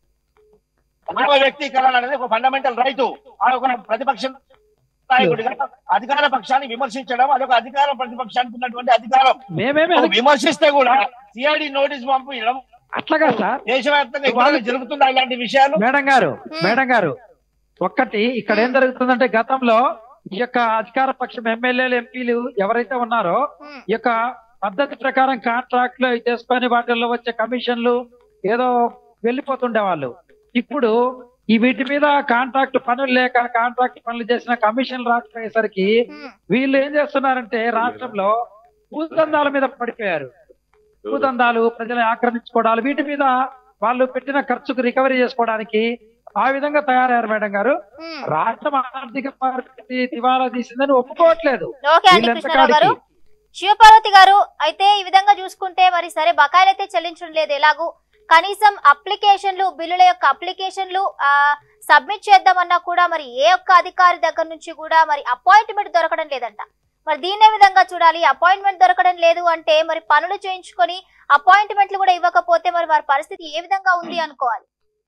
మానవ వ్యక్తీకరణ అనేది ఒక ఫండమెంటల్ రైట్ ఆ ఒక ప్రతిపక్ష నాయకుడిగా అధికార పక్షాన్ని విమర్శించడం అదొక అధికార ప్రతిపక్షానికి ఉన్నటువంటి అధికారం మేమేమి నువ్వు విమర్శిస్తే కూడా సిఐడి నోటీస్ పంపించడం అట్లాగా సార్ దేశవ్యాప్తంగా ఎప్పుడైనా జరుగుతుందా ఇలాంటి విషయాలు మేడం గారు మేడం గారు ఒక్కటి ఇక్కడ ఏం జరుగుతుందంటే గతంలో ఈ యొక్క అధికార పక్షం ఎమ్మెల్యేలు ఎంపీలు ఎవరైతే ఉన్నారో ఉమ్, ఈ యొక్క పద్ధతి ప్రకారం కాంట్రాక్ట్ లో చేసుకొని వాటిల్లో వచ్చే కమిషన్లు ఏదో వెళ్ళిపోతుండే వాళ్ళు ఇప్పుడు ఈ వీటి మీద కాంట్రాక్ట్ పనులు లేక కాంట్రాక్ట్ పనులు చేసిన కమిషన్లు రాకపోయేసరికి ఉమ్, వీళ్ళు ఏం చేస్తున్నారంటే రాష్ట్రంలో భూదందాల మీద పడిపోయారు భూదందాలు ప్రజలను ఆక్రమించుకోవడాలు వీటి మీద వాళ్ళు పెట్టిన ఖర్చుకు రికవరీ చేసుకోవడానికి ఆ విధంగా తయారయ్యారు మేడం గారు ఉమ్. రాష్ట్రం ఆర్థిక పరిస్థితి దివాలా తీసిందని ఒప్పుకోవట్లేదు ఓకే అండి వీళ్ళెంత కృష్ణారావు గారు కాడికి? శివపార్వతి గారు అయితే ఈ విధంగా చూసుకుంటే మరి సరే బకాయిలు అయితే చెల్లించడం లేదు ఎలాగూ కనీసం అప్లికేషన్లు బిల్లుల యొక్క అప్లికేషన్లు ఆ సబ్మిట్ చేద్దామన్నా కూడా మరి ఏ ఒక్క అధికారి దగ్గర నుంచి కూడా మరి అపాయింట్మెంట్ దొరకడం లేదంట మరి దీన్నే విధంగా చూడాలి అపాయింట్మెంట్ దొరకడం లేదు అంటే మరి పనులు చేయించుకొని అపాయింట్మెంట్లు కూడా ఇవ్వకపోతే మరి వారి పరిస్థితి ఏ విధంగా ఉంది అనుకోవాలి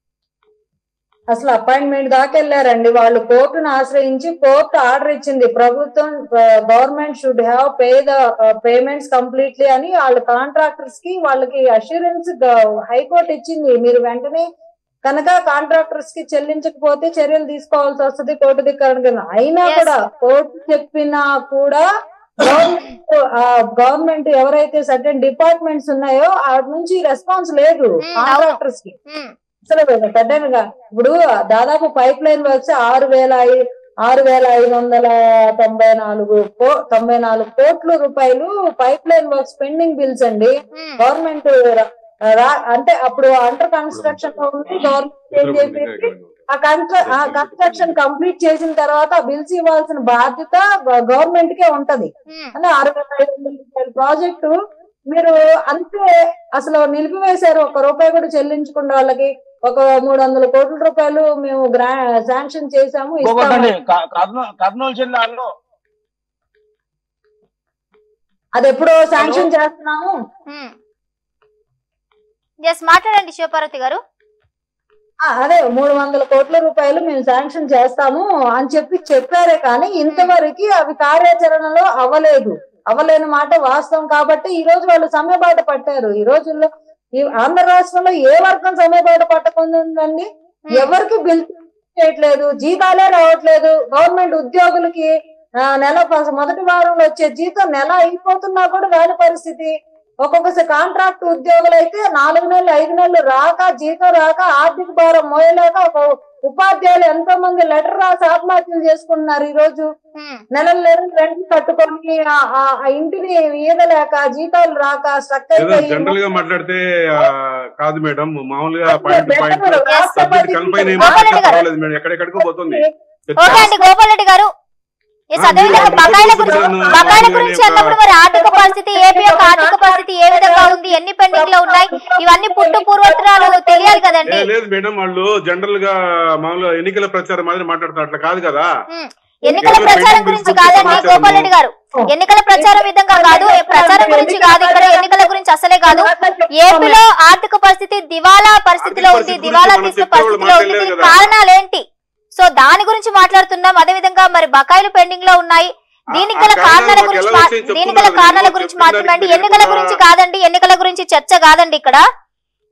అసలు అపాయింట్మెంట్ దాకా వెళ్ళారండి వాళ్ళు కోర్టును ఆశ్రయించి కోర్టు ఆర్డర్ ఇచ్చింది ప్రభుత్వం government should have pay the payments completely అని వాళ్ళ కాంట్రాక్టర్స్ కి వాళ్ళకి అష్యూరెన్స్ హైకోర్టు ఇచ్చింది మీరు వెంటనే కనుక కాంట్రాక్టర్స్ కి చెల్లించకపోతే చర్యలు తీసుకోవాల్సి వస్తుంది కోర్టు ధిక్కరణ అయినా Yes. కూడా కోర్టు చెప్పినా కూడా గవర్నమెంట్ గవర్నమెంట్ ఎవరైతే సర్టెన్ డిపార్ట్మెంట్స్ ఉన్నాయో వాటి నుంచి రెస్పాన్స్ లేదు Hmm, అవును. కాంట్రాక్టర్స్ కి ఉమ్, అసలు సడన్ గా ఇప్పుడు దాదాపు పైప్ లైన్ వర్క్స్ ఆరు వేల ఐ- ఆరు వేల ఐదు వందల తొంభై నాలుగు కో- తొంభై నాలుగు కోట్ల రూపాయలు pipeline works pending bills అండి ఉమ్, గవర్నమెంట్ రా- అంటే అప్పుడు అండర్ కన్స్ట్రక్షన్ లో ఉంది గవర్నమెంట్ ఏం చేసేసి ఆ కన్స్ట్ర ఆ కన్స్ట్రక్షన్ కంప్లీట్ చేసిన తర్వాత బిల్స్ ఇవ్వాల్సిన బాధ్యత గవర్నమెంట్ కే ఉంటది ఉమ్, అంటే అరవై ఐదు వందల రూపాయల ప్రాజెక్టు మీరు అంతే అసలు నిలిపివేశారు ఒక రూపాయి కూడా చెల్లించకుండా వాళ్ళకి ఒక మూడు వందల కోట్ల రూపాయలు మేము గ్రా శాంక్షన్ చేశాము ఇంకొకటండి ఇస్తాము క- కర్నూ- కర్నూలు జిల్లాలో అది ఎప్పుడో శాంక్షన్ చేస్తున్నాము ఉమ్. ఎస్ మాట్లాడండి శివపార్వతి గారు ఆ, అదే మూడు వందల కోట్ల రూపాయలు మేము శాంక్షన్ చేస్తాము అని చెప్పి చెప్పారే కానీ ఇంతవరకు అవి కార్యాచరణలో అవ్వలేదు అవ్వలేని మాట వాస్తవం కాబట్టి ఈ రోజు వాళ్ళు సమయబాట పట్టారు ఈ రోజుల్లో ఈ ఆంధ్ర రాష్ట్రంలో ఏ వర్గం సమయబాట పట్టకుందండి ఎవరికి బిల్ చేయట్లేదు జీతాలే రావట్లేదు గవర్నమెంట్ ఉద్యోగులకి ఆ, నెల ఫ- మొదటి వారంలో వచ్చే జీతం నెల అయిపోతున్నా కూడా రాని పరిస్థితి ఒక్కొక్కసారి కాంట్రాక్ట్ ఉద్యోగులు అయితే నాలుగు నెలలు ఐదు నెలలు రాక జీతం రాక ఆర్థిక భారం మోయలేక ఒక ఉపాధ్యాయులు ఎంతో మంది లెటర్ రాసి ఆత్మహత్యలు చేసుకుంటున్నారు ఈ రోజు ఉమ్, నెలలు నెలలు రెంట్ కట్టుకొని ఆ- ఆ ఆ ఇంటిని ఈదలేక జీతాలు రాక స్ట్రక్ అయిపోయి జనరల్ గా మాట్లాడితే ఆ, కాదు మేడం మామూలుగా పాయింట్ టు పాయింట్ పెట్టరు. రాష్ట్రపతి కన్ఫైన్ అయ్యి గోపాల్ రెడ్డి మాట్లాడితే గారు. పర్వాలేదు మేడం ఎక్కడెక్కడికో పోతుంది ఓకే అండి గోపాల్ రెడ్డి గారు ఎస్ ఆ, అదేవిధంగా మీరు బకాయిల అభివృద్ధి గురించి గురించి బకాయిల నేను గురించి ఒక- అన్నప్పుడు మరి ఆర్థిక పరిస్థితి ఏపీ యొక్క ఆర్థిక పరిస్థితి ఏ విధంగా ఉంది ఎన్ని పెండింగ్ లో ఉన్నాయి ఇవన్నీ పుట్టు పూర్వోత్తరాలు తెలియాలి కదండి ఏ, లేదు మేడం వాళ్ళు జనరల్ గా మామూలుగా ఎన్నికల ప్రచారం మాదిరి మాట్లాడుతున్నారు అట్లా కాదు కదా ఉమ్. ఎన్నికల ఎవరు ప్రచారం పెండింగ్ గురించి బిల్స్ కాదండి సమాచారము? గోపాల్ రెడ్డి గారు ఎన్నికల ప్రచారం విధంగా కాదు ఏ ప్రచారం గురించి కాదు ఇక్కడ ఎన్నికల గురించి అసలే కాదు ఏపీలో ఆర్థిక పరిస్థితి దివాలా పరిస్థితిలో ఆర్థిక ఉంది పరిస్థితి దివాలా గురించి తీసిన మనం చెప్పేవాళ్ళు పరిస్థితిలో ఉంది మాట్లాడలేదు దీనికి కదా. కారణాలు ఏంటి సో దాని గురించి మాట్లాడుతున్నాం అదే విధంగా మరి బకాయిలు పెండింగ్ లో ఉన్నాయి దీనికి గల ఆ కారణాల కారణాలు గురించి మాకు ఎలా మా- వచ్చాయో దీనికి గల చెప్తున్నారు కారణాల మీరు గురించి చెప్పిన మాట్లాడండి దానికి ఎన్నికల మీరు గురించి కూడా- కాదండి ఎన్నికల గురించి చర్చ కాదండి ఇక్కడ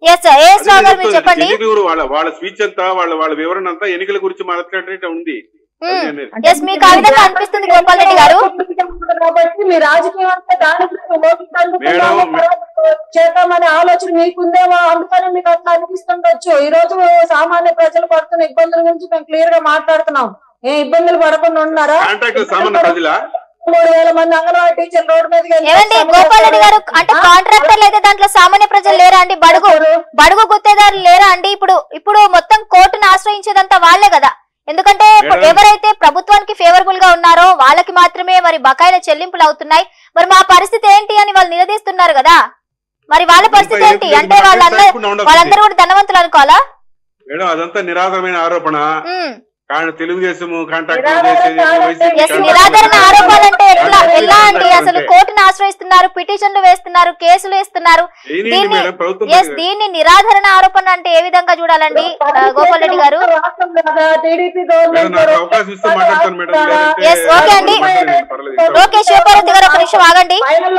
ఎస్ ఏఎస్ రావు గారు మీరు చెప్పండి ఎన్నికల గురించి వాళ్ళ వాళ్ళ స్పీచ్ అంతా వాళ్ళ వాళ్ళ వివరణ అంతా ఎన్నికల గురించి మాట్లాడేట ఉంది ఎస్ మీకు ఆ విధంగా అనిపిస్తుంది గోపాల్ రెడ్డి గారు కాబట్టి మీ రాజకీయం అంతా దాని గురించి మోపిస్తాందుకు మేడం, చేద్దామనే ఆలోచన మీకుందేమో అందుకని మీకు అట్లా అనిపిస్తుండొచ్చు ఈ రోజు సామాన్య ప్రజలు పడుతున్న ఇబ్బందుల గురించి మేము క్లియర్ గా మాట్లాడుతున్నాం ఏ ఇబ్బందులు పడకుండా ఉన్నారా కాంట్రాక్ట్ సామాన్య ప్రజల మూడు వేల మంది అంగన్వాడీ టీచర్ రోడ్డు మీదకి వెళ్ళి ఏమండి గోపాల్ రెడ్డి గారు అంటే కాంట్రాక్టర్లు అయితే దాంట్లో సామాన్య ప్రజలు లేరా అండి బడుగు బడుగు గుత్తేదారులు లేరా అండి ఇప్పుడు ఇప్పుడు మొత్తం కోర్టును ఆశ్రయించేదంతా వాళ్ళే కదా ఎందుకంటే ఇప్పుడు మేడం. ఎవరైతే ప్రభుత్వానికి ఫేవరబుల్ గా ఉన్నారో వాళ్ళకి మాత్రమే మరి బకాయిల చెల్లింపులు అవుతున్నాయి మరి మా పరిస్థితి ఏంటి అని వాళ్ళు నిలదీస్తున్నారు కదా మరి వాళ్ళ పరిస్థితి ఏంటి అంటే వాళ్ళందరూ వాళ్ళందరూ కూడా ధనవంతులు అనుకోవాలా మేడం అదంతా నిరాధారమైన ఆరోపణ ఉమ్. కానీ తెలుగుదేశము కాంట్రాక్ట్ నిరాధారణ చేసేది ఆరోపణ వైసీపీ ఎస్ కాంట్రాక్ట్ నిరాదరణ ఆరోపణలంటే ఎట్లా నిరాదరణ ఎలా అండి ఆరోపణలు అసలు అంటే. కోర్టును ఆశ్రయిస్తున్నారు పిటిషన్లు వేస్తున్నారు కేసులు వేస్తున్నారు ఏంటి దీన్ని మేడం ప్రభుత్వం ఎస్ దీన్ని నిరాధరణ ఆరోపణ అంటే ఏ విధంగా చూడాలండి ఆ, గోపాల్ రెడ్డి గారు రాష్ట్రం కదా టీడీపీ మేడం గవర్నమెంట్ నాకు అవకాశం ఇస్తే మాట్లాడతాను మేడం లేదంటే Yes, okay అండి. మాట్లాడండి, పర్వాలేదు. ఓకే శివపార్వతి గారు ఒక నిమిషం ఆగండి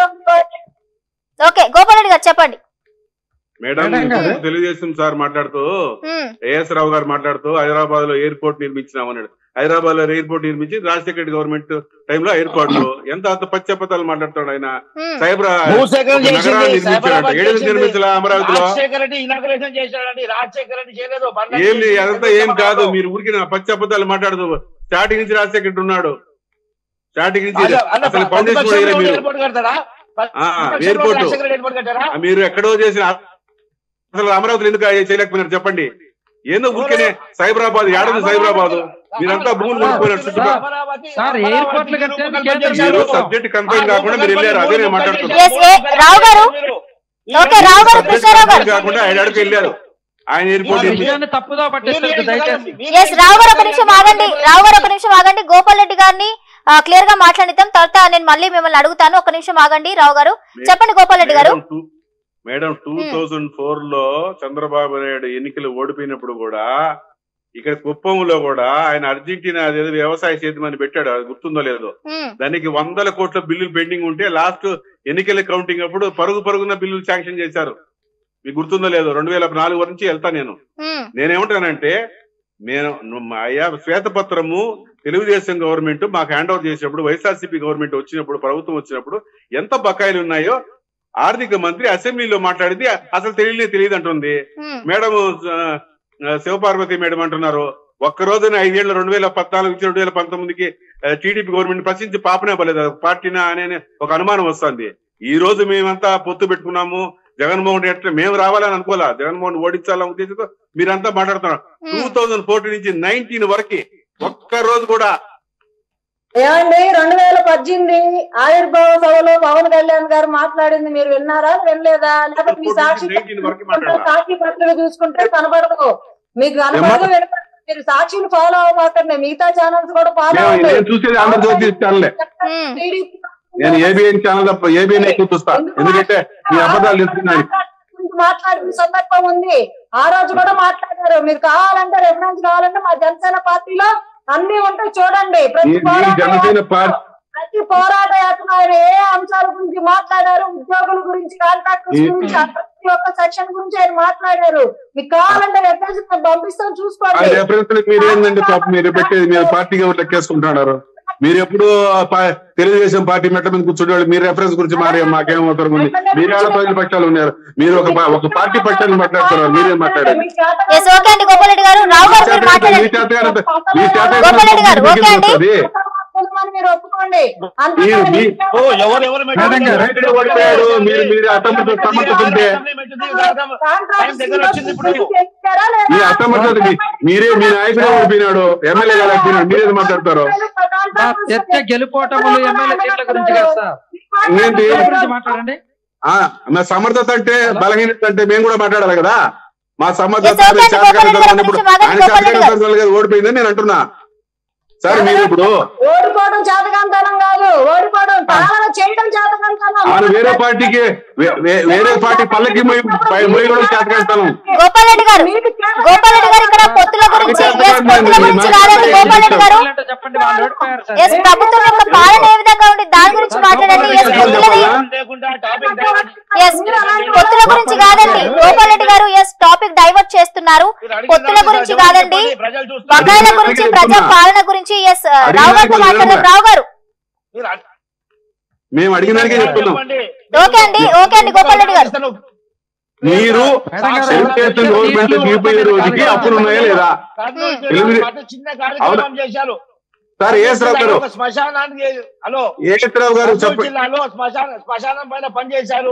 ఓకే గోపాల్ రెడ్డి గారు చెప్పండి మేడం మేడం గారు. తెలుగుదేశం సార్ మాట్లాడుతూ ఉమ్, ఏఎస్ రావు గారు మాట్లాడుతూ హైదరాబాద్ లో ఎయిర్పోర్ట్ నిర్మించినామన్నాడు హైదరాబాద్ లో ఎయిర్పోర్ట్ నిర్మించి రాజశేఖర రెడ్డి గవర్నమెంట్ టైంలో ఎయిర్పోర్ట్ లో ఎంత అంత పచ్చపతాలు మాట్లాడుతాడు ఆయన ఉమ్. సైబర్ భూసేకరణ ఒక నగరాన్ని చేసింది, నిర్మించాడంట సైబరాబాద్ ఏడు చేసింది. నిర్మించాల అమరావతిలో రాజశేఖర రెడ్డి ఇనాగ్రేషన్ చేశాడండి రాజశేఖర రెడ్డి చేయలేదు బండ్ల ఏం లేదు చేసి అదంతా ఏం కాదు మీరు ఊరికి నా పచ్చపతాలు మాట్లాడదు స్టార్టింగ్ నుంచి రాజశేఖర రెడ్డి ఉన్నాడు స్టార్టింగ్ నుంచి అలా- అలా అసలు ఫౌండేషన్ కూడా వేయలేదు మీరు ఎయిర్పోర్ట్ కడతారా ఆ, ప్రతిపక్షంలో ఎయిర్పోర్ట్ రాజశేఖర రెడ్డి ఎయిర్పోర్ట్ కట్టారా ఆ, మీరు ఎక్కడో చేసిన అసలు అమరావతిలో ఎందుకు చేయలేకపోయినారు చెప్పండి ఏందో ఊరికేనే సైబరాబాద్ ఏడుంది సైబరాబాద్ మీరంతా భూములు కొనుక్కోయినారు చుట్టుపక్కల అమరావతి- సార్, అమరావతి ఎయిర్పోర్ట్లు మీరు కట్టేది రూపకల్పన కేంద్ర చేశారు. మీరు సబ్జెక్ట్ కన్ఫర్మ్ కాకుండా మీరు వెళ్ళారు అదే నేను మాట్లాడుతున్నా Yes, ఏ, రావు గారు. ఓకే, రావు గారు, సబ్జెక్ట్ కృష్ణారావు గారు. కన్ఫర్మ్ కాకుండా ఆయన అడిగి వెళ్ళారు ఆయన ఎయిర్పోర్ట్ ఈ నిర్మించారు. విషయాన్ని తప్పుదో పట్టిస్తారు దయచేసి ఎస్ రావు గారు ఒక నిమిషం ఆగండి రావు గారు ఒక నిమిషం ఆగండి గోపాల్ రెడ్డి గారిని క్లియర్ గా మాట్లాడిద్దాం తర్వాత నేను మళ్ళీ మిమ్మల్ని అడుగుతాను ఒక నిమిషం ఆగండి రావు గారు చెప్పండి గోపాల్ రెడ్డి గారు madam, two- madam two thousand four లో చంద్రబాబు నాయుడు ఎన్నికలు ఓడిపోయినప్పుడు కూడా ఇక్కడ కుప్పంలో కూడా ఆయన అర్జెంటీనా అదేదో వ్యవసాయ సేద్యమని పెట్టాడు అది గుర్తుందో లేదో ఉమ్, దానికి వందల కోట్ల బిల్లులు పెండింగ్ ఉంటే లాస్ట్ ఎన్నికల కౌంటింగ్ అప్పుడు పరుగు పరుగున బిల్లులు శాంక్షన్ చేశారు మీకు గుర్తుందో లేదో రెండు వేల నాలుగు నుంచి వెళ్తా నేను ఉమ్, నేనేమంటానంటే నేను ను- మా అయ్యా శ్వేతపత్రము తెలుగుదేశం గవర్నమెంట్ మాకు హ్యాండ్ ఓవర్ చేసినప్పుడు వైఎస్ఆర్సీపీ గవర్నమెంట్ వచ్చినప్పుడు ప్రభుత్వం వచ్చినప్పుడు ఎంత బకాయిలు ఉన్నాయో ఆర్థిక మంత్రి అసెంబ్లీలో మాట్లాడింది అసలు తెలియలే తెలియదు అంటుంది ఉమ్, మేడం ఆ, ఆ, శివపార్వతి మేడం అంటున్నారు ఒక్క రోజున ఐదేళ్ల రెండు వేల పద్నాలుగు నుంచి రెండు వేల పంతొమ్మిదికి టీడీపీ గవర్నమెంట్ ప్రశ్నించి పాపనే పర్లేదు అది పార్టీనా అనే ఒక అనుమానం వస్తుంది ఈ రోజు మేమంతా పొత్తు పెట్టుకున్నాము జగన్మోహన్ రెడ్డి మేము రావాలని అనుకోలే జగన్మోహన్ ఓడించాలనే ఉద్దేశంతో మీరంతా మాట్లాడుతున్నారు టూ ఉమ్. థౌజండ్ ఫోర్టీన్ నుంచి నైన్టీన్ వరకు ఒక్క రోజు కూడా ఏమండి రెండు వేల పద్దెనిమిది ఆవిర్భావ సభలో పవన్ కళ్యాణ్ గారు మాట్లాడింది మీరు విన్నారా వినలేదా లేకపోతే మీ సాక్షి 19 వరకు మాట్లాడాలా? సాక్షి పత్రిక చూసుకుంటే కనబడదు మీకు కనబడదు వినపడదు. మీరు సాక్షులు ఫాలో అవ్వకండి మిగతా ఛానల్స్ కూడా ఫాలో నేను- అవ్వండి నేను చూసేది ఆంధ్రజ్యోతి ఛానలే ఉమ్. టీడీపీ నేను ఏబిఎన్ ఛానల్ తప్ప ఏబిఎన్ ఎక్కువ చూస్తా ఎందుకంటే మీ అబద్ధాలు తెలుస్తున్నాయి గురించి మాట్లాడిన సందర్భం ఉంది ఆ రోజు కూడా మాట్లాడారు మీరు కావాలంటే రెఫరెన్స్ కావాలంటే మా జనసేన పార్టీలో అన్ని ఉంటాయి చూడండి ప్రతి మీ- మీ పోరాట జనసేన యాత్ర- పార్టీ ప్రతి పోరాట యాత్ర ఆయన ఏ అంశాల గురించి మాట్లాడారు ఉద్యోగుల గురించి కాంట్రాక్టర్స్ ఈ- గురించి ఆ ప్రతి ఒక్క సెక్షన్ గురించి ఆయన మాట్లాడారు మీకు కావాలంటే రెఫరెన్స్ పంపిస్తాం ఆ చూసుకోండి రెఫరెన్స్ మీరు ఏంటంటే పాపం మీరు పెట్టేది మీరు పార్టీగా లెక్కేసుకుంటున్నారు మీరు ఎప్పుడు ఆ పా- తెలుగుదేశం పార్టీ మెట్ల మీద కూర్చుంటే మీరు రెఫరెన్స్ గురించి మారే మాకేం అవసరం ఉంది మీరు ఏళ్ళ ప్రజల పక్షాలు ఉన్నారు మీరు ఒక పా- ఒక పార్టీ పక్షాన్ని మాట్లాడుతున్నారు మీరేం మాట్లాడారు ఎస్ ఓకే అండి గోపాల్ రెడ్డి గారు రావు గారు మీరు మీ మాట్లాడండి చేతగానంత మీ గోపాల్ రెడ్డి గారు, ఓకే అండి. చేతగానంత మీరు ఒప్పుకోండి మీరు మీ- ఓ, ఎవరు ఎవరు మేడం గారు, రైతులు ఓడిపోయాడు మీరు మీరు అసమర్థ సమర్థత ఉంటే టైం దగ్గర వచ్చింది ఇప్పుడు. మీ అసమర్థత మీ- మీరే మీ నాయకుడే ఓడిపోయినాడు ఎమ్మెల్యే గారు ఓడిపోయినాడు మీరేది మాట్లాడతారు మా చర్చ గెలుపోటములు ఎమ్మెల్యే సీట్ల గురించి కదా సార్ ఏంటి? దీని గురించి మాట్లాడండి ఆ మా సమర్థత అంటే బలహీనత అంటే మేము కూడా మాట్లాడాలి కదా మా సమర్థత Yes, okay అండి, చేతకాని గోపాల్ రెడ్డి గారు, ఉన్నప్పుడు కొంచెం ఆగండి, ఆయన గోపాల్ రెడ్డి చేతకాని తత్వాలు కదా ఓడిపోయిందని నేను అంటున్నా సార్ మీరు ఇప్పుడు ఓడిపోవడం చేతకంతనం కాదు ఓడిపోవడం పాలన చేయడం చేతకంతనం ఆయన వేరే పార్టీకి వే- వే- వేరే పార్టీ పల్లకి మొయ్యి పై- మొయ్యి కూడా చేతకెళ్తాను గోపాల్ రెడ్డి గారు గోపాల్ రెడ్డి గారు ఇక్కడ పొత్తుల గురించి ఎస్ పొత్తుల గురించి కాదండి గోపాల్ రెడ్డి గారు ఏంటో చెప్పండి వాళ్ళు ఓడిపోయారు సార్ ఎస్ ప్రభుత్వం యొక్క పాలన ఏ విధంగా ఉంది దాని గురించి మాట్లాడండి ఎస్ పొత్తులది లేకుండా టాపిక్ డైవర్ట్ ఎస్ పొత్తుల గురించి కాదండి గోపాల్ రెడ్డి గారు ఎస్ టాపిక్ డైవర్ట్ చేస్తున్నారు పొత్తుల గురించి కాదండి ప్రజలు చూస్తున్నారు. బకాయిల గురించి ప్రజా పాలన గురించి ఎస్ రావు గారితో మాట్లాడారు రావు గారు మీరు అడ్- మేము అడిగిన దానికే చెప్తున్నాం చెప్పండి. ఓకే అండి ఓకే అండి గోపాల్ రెడ్డి గారు మీరు తెలుగుదేశం గవర్నమెంట్ దిగిపోయే రోజుకి అప్పులు ఉన్నాయా లేదా కర్నూలు ఎనిమిది- జిల్లాలో అతి చిన్న కార్యక్రమం చేశారు సార్ ఏఎస్ రావు గారు ఒక శ్మశానానికి హలో ఏఎస్ రావు గారు కర్నూలు చెప్పండి జిల్లాలో శ్మశాన శ్మశానం పైన పనిచేశారు